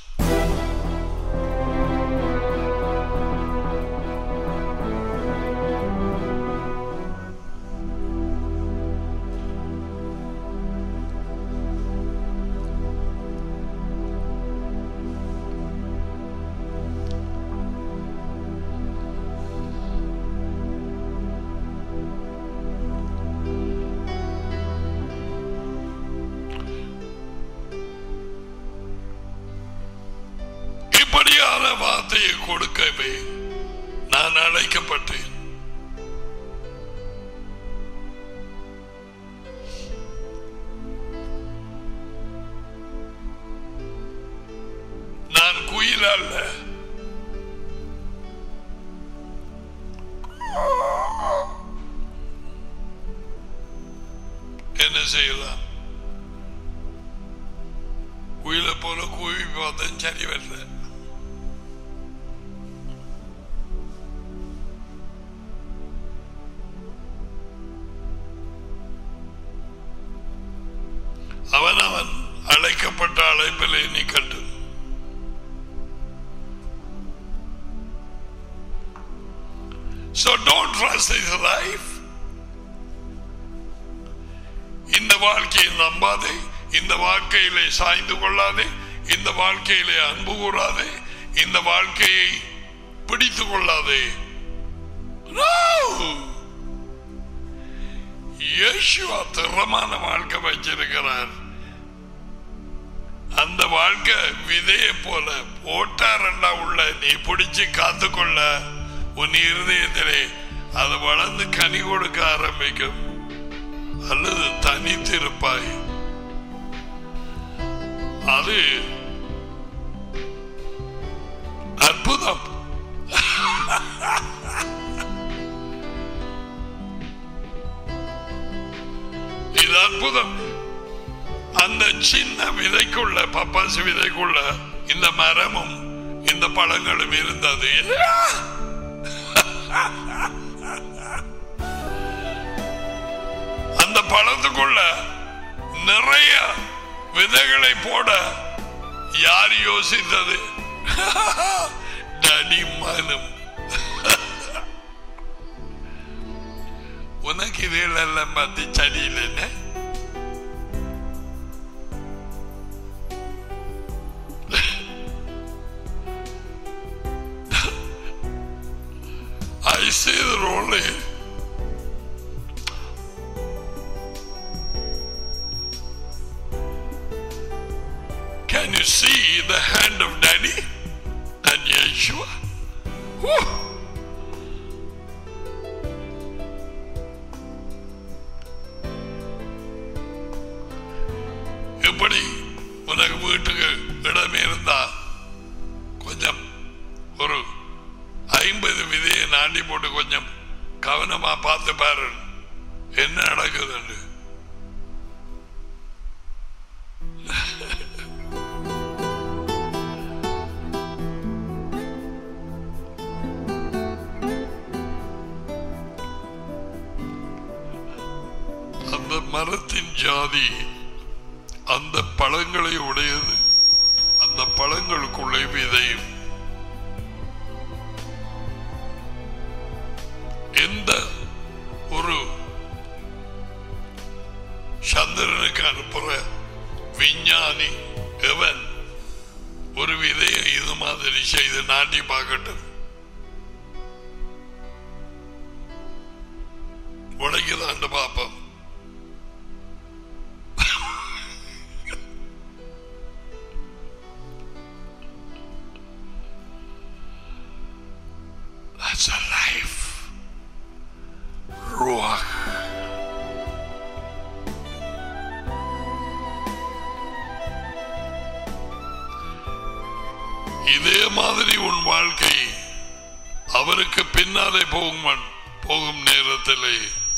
இப்படியான வார்த்தையை கொடுக்கவே நான் அழைக்கப்பட்டேன் நான் குயில் அல்ல என்ன செய்யலாம் குயிலை போல குவி பார்த்தேன் சரி வரல அவன் அவன் அழைக்கப்பட்ட அழைப்பிலே நிக்கட்டும் So So don't trust his life. இந்த வாழ்க்கையை நம்பாதே இந்த வாழ்க்கையிலே சாய்ந்து கொள்ளாதே இந்த வாழ்க்கையிலே அன்பு கூறாதே இந்த வாழ்க்கையை பிடித்துக் கொள்ளாதே No! இயேசுவா திறமான வாழ்க்கை வச்சிருக்கிறார் அந்த வாழ்க்கை விதைய போல போட்டாரண்டா உள்ள நீ பிடிச்சு காத்துக்கொள்ள உன் இருதயத்திலே அது வளர்ந்து கனி கொடுக்க ஆரம்பிக்கும் அல்லது தனித்திருப்பாய் அது அற்புதம் இது அற்புதம் அந்த சின்ன விதைக்குள்ள பப்பாசி விதைக்குள்ள இந்த மரமும் இந்த பழங்களும் இருந்தது அந்த பழத்துக்குள்ள நிறைய விதைகளை போட யார் யோசித்தது தடிமனும் உனக்கு இதெல்லாம் பார்த்து சடியில் என்ன I see that only. Can you see the hand of Daddy and Yeshua? Whew. எப்படி உனக்கு வீட்டுக்கு இடமே இருந்தா கொஞ்சம் ஒரு ஐம்பது விதையை நாண்டி போட்டு கொஞ்சம் கவனமா பார்த்து பாரு என்ன நடக்குதுன்னு அந்த மரத்தின் ஜாதி அந்த பழங்களை உடையது அந்த பழங்களுக்குள்ளே விதையும் எந்த ஒரு சந்திரனுக்கு அனுப்புற விஞ்ஞானி எவன் ஒரு விதையை இது மாதிரி செய்து நாட்டி பார்க்கட்டும் உடைக்குதாண்டு பார்ப்போம் That's a life. Ruach. இதே மாதிரி உன் வாழ்க்கை அவருக்கு பின்னாலே போகும் மண்- போகும் நேரத்திலே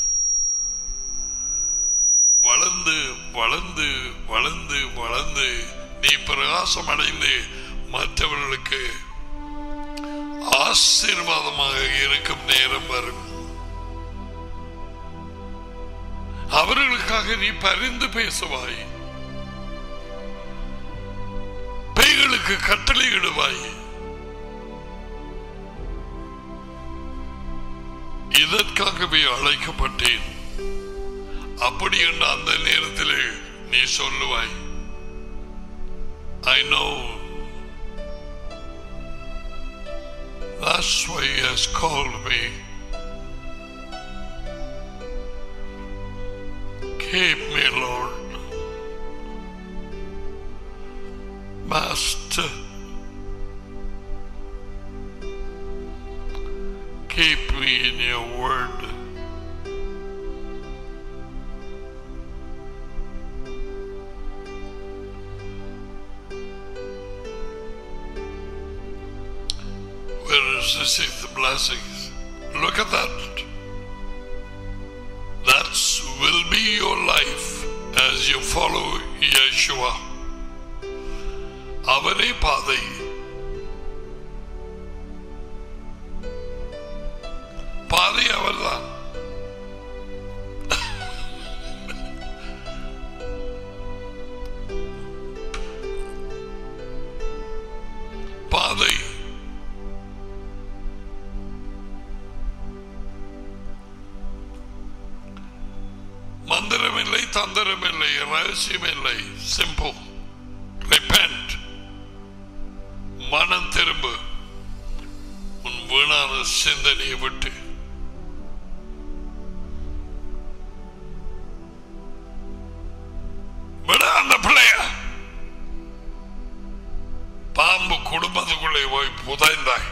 வளர்ந்து வளர்ந்து வளர்ந்து வளர்ந்து நீ பிரகாசம் அடைந்து மற்றவர்களுக்கு ஆசீர்வாதமாக இருக்கும் நேரம் வரும் அவர்களுக்காக நீ பரிந்து பேசுவாய் பேய்களுக்கு கட்டளையிடுவாய் இதற்காகவே அழைக்கப்பட்டேன் அப்படி என்று அந்த நேரத்தில் நீ சொல்லுவாய் I know That's why he has called me. Keep me, Lord. Master. Keep me in your word. Where is the sixth blessings? Look at that. That will be your life as you follow Yeshua. அவரே பாதை பாதை அவர்தான் பாதை தந்திரம் இல்லை ரகசியம் இல்லை simple repent மனம் திரும்பு உன் வீணான சிந்தனையை விட்டு விட அந்த பிள்ளைய பாம்பு குடும்பத்துக்குள்ளே போய் புதைந்தாய்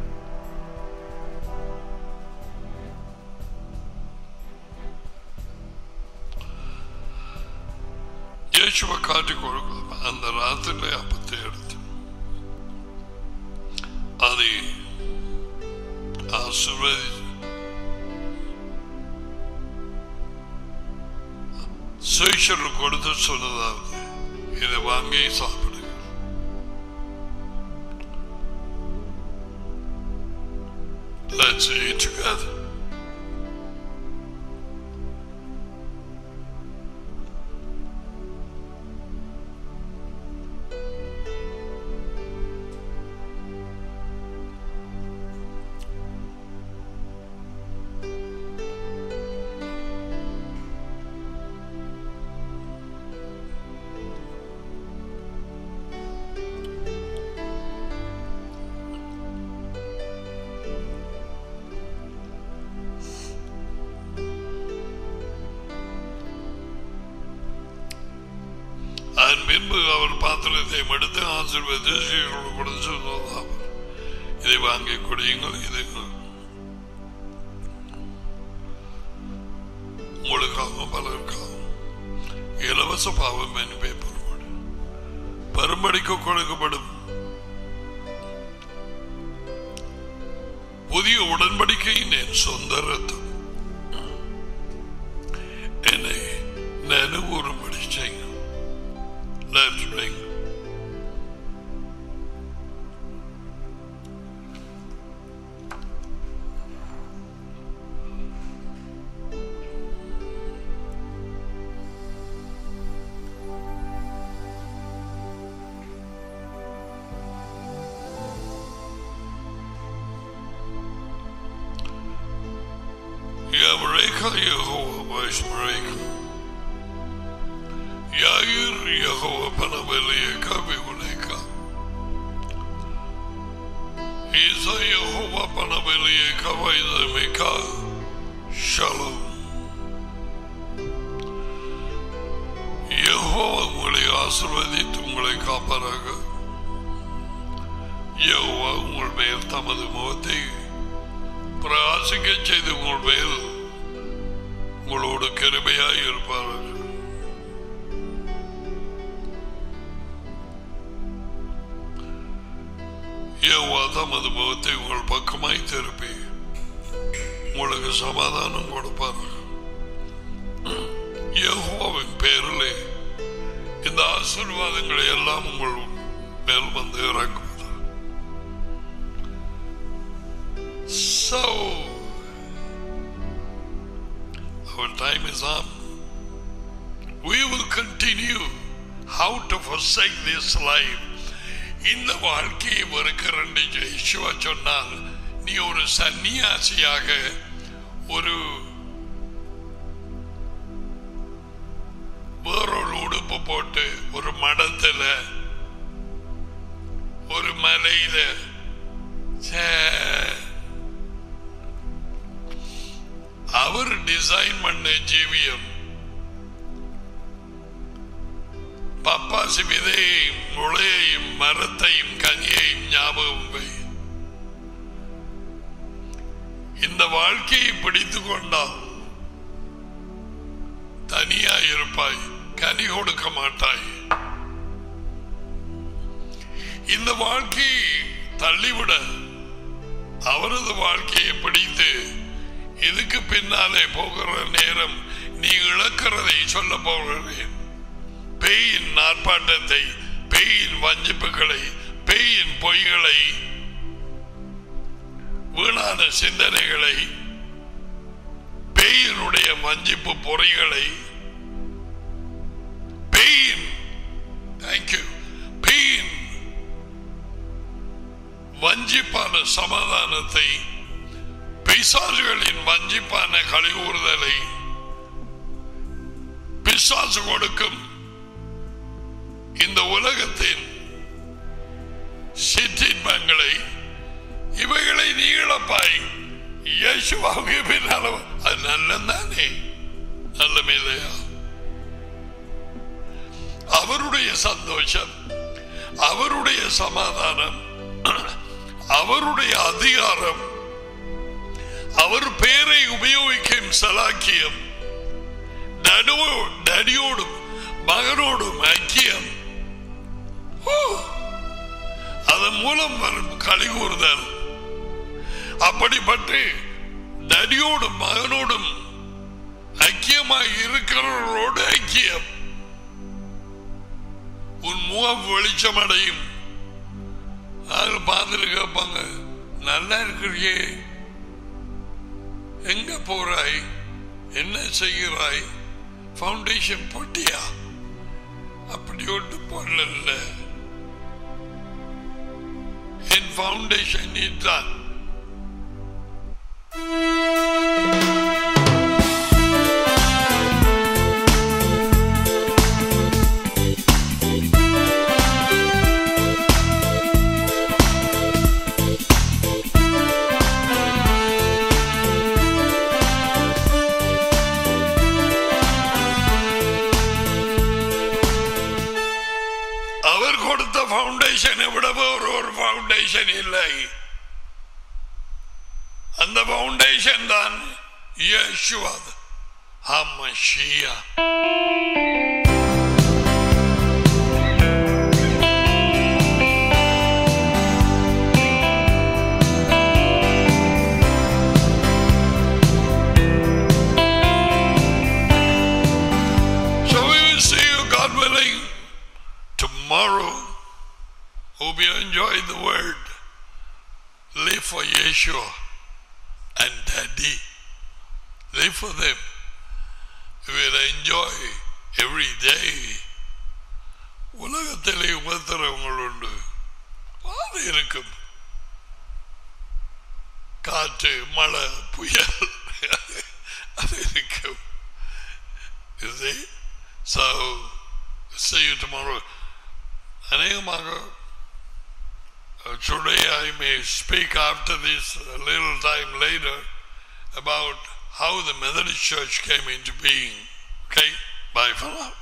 இயேசுவை காட்டி கொடுக்கும் அந்த ராத்திரில அப்பத்தை எடுத்து அதை ஆசிர்வதி சுயேஷருக்கு கொடுத்து சொன்னதாவது இதை வாங்கி சாப்பிடுங்க Let's eat together. அதன் பின்பு அவர் பாத்திரத்தை எடுத்து ஆசீர்வதித்து சீர்களுக்கு கொடுத்து சொன்னதாம் இதை வாங்கி குடியுங்கள் இது உங்களுக்காகவும் பலருக்காகவும் இலவச பாவம் என்பே பெருமடி பெரும்படிக்கு கொடுக்கப்படும் புதிய உடன்படிக்கையின் என் சொந்த ரத்தம் என்னை நினைவுறும்படி செய்யும் Let's drink. Yavreka Yehovah Vashmareka. Yair Yehovah Panabeleka Bihuneka. Isa Yehovah Panabeleka Vaizameka. Shalom. Jehovah உங்களை ஆசிர்வதித்து உங்களை காப்பாராக யெகோவா உங்கள் மேல் தமது முகத்தை பிரகாசிக்க செய்து உங்கள் மேல் உங்களோடு கிருபையாய் இருப்பார்கள் யெகோவா தமது முகத்தை உங்கள் பக்கமாய் திருப்பி உங்களுக்கு சமாதானம் கொடுப்பார்கள் யெகோவாவின் பேரிலே இந்த ஆசீர்வாதங்களை எல்லாம் உங்கள் மேல் வந்து இறங்குவது So, our time is up. We will continue how to forsake this life. இந்த வாழ்க்கையை வெறுக்கிறன்னு இயேசுவா சொன்னால் நீ ஒரு சன்னியாசியாக ஒரு வேறொரு உடுப்பு போட்டு ஒரு மடத்துல ஒரு மலையில ச்சே. அவர் டிசைன் பண்ண ஜீவியம் பப்பாசி விதையையும் முளையையும் மரத்தையும் கனியையும் ஞாபகம் வை இந்த வாழ்க்கையை பிடித்துக் கொண்டால் தனியா இருப்பாய் கனி கொடுக்க மாட்டாய் இந்த வாழ்க்கையை தள்ளிவிட அவரது வாழ்க்கையை பிடித்து இதுக்கு பின்னாலே போகிற நேரம் நீ இழக்கிறதை சொல்ல போகிறேன் பேயின் நாற்பாட்டத்தை பேயின் வஞ்சிப்புகளை பேயின் பொய்களை வீணான சிந்தனைகளை பேயினுடைய வஞ்சிப்பு பொறிகளை பெயின் தேங்க்யூ பெயின் வஞ்சிப்பான சமாதானத்தை பிசாசுகளின் வஞ்சிப்பான கழிவுறுதலை பிசாசு கொடுக்கும் இந்த உலகத்தின் சிற்றின்பங்களை இவைகளை நீ இழப்பாய் இயேசுவாவுக்கு பின்னால் அது நல்லதானே நல்லமே இல்லையா அவருடைய சந்தோஷம் அவருடைய சமாதானம் அவருடைய அதிகாரம் அவர் பேரை உபயோகிக்கும் சலாக்கியம் நடுவோ- நடியோடும் மகனோடும் ஐக்கியம் ஓ! அதன் மூலம் வரும் களி கூறுதல் அப்படிப்பட்டு நடியோடும் மகனோடும் ஐக்கியமாய் இருக்கிறவர்களோடு ஐக்கியம் உன் முகம் வெளிச்சமடையும் அது பார்த்துட்டு கேட்பாங்க நல்லா இருக்கிறியே எங்க போறாய் என்ன செய்கிறாய் ஃபவுண்டேஷன் போட்டியா அப்படி ஒன்று போடல என் ஃபவுண்டேஷன் இதுதான் அவர் கொடுத்த ஃபவுண்டேஷனை விட வேறு ஒரு ஃபவுண்டேஷன் இல்லை அந்த ஃபவுண்டேஷன் தான் Yeshua ஹம்மஷியா So we will see you, God willing, tomorrow. Hope you enjoy the word. Live for Yeshua and Daddy. Live for them. You will enjoy every day. உலகத்திலே உபத்திரவங்கள் உண்டு அது இருக்கும் காற்று மழை புயல் அது இருக்கும் You see? So, see you tomorrow. அநேகமாக uh, today I may speak after this a little time later about how the Methodist Church came into being. Okay? Bye for now.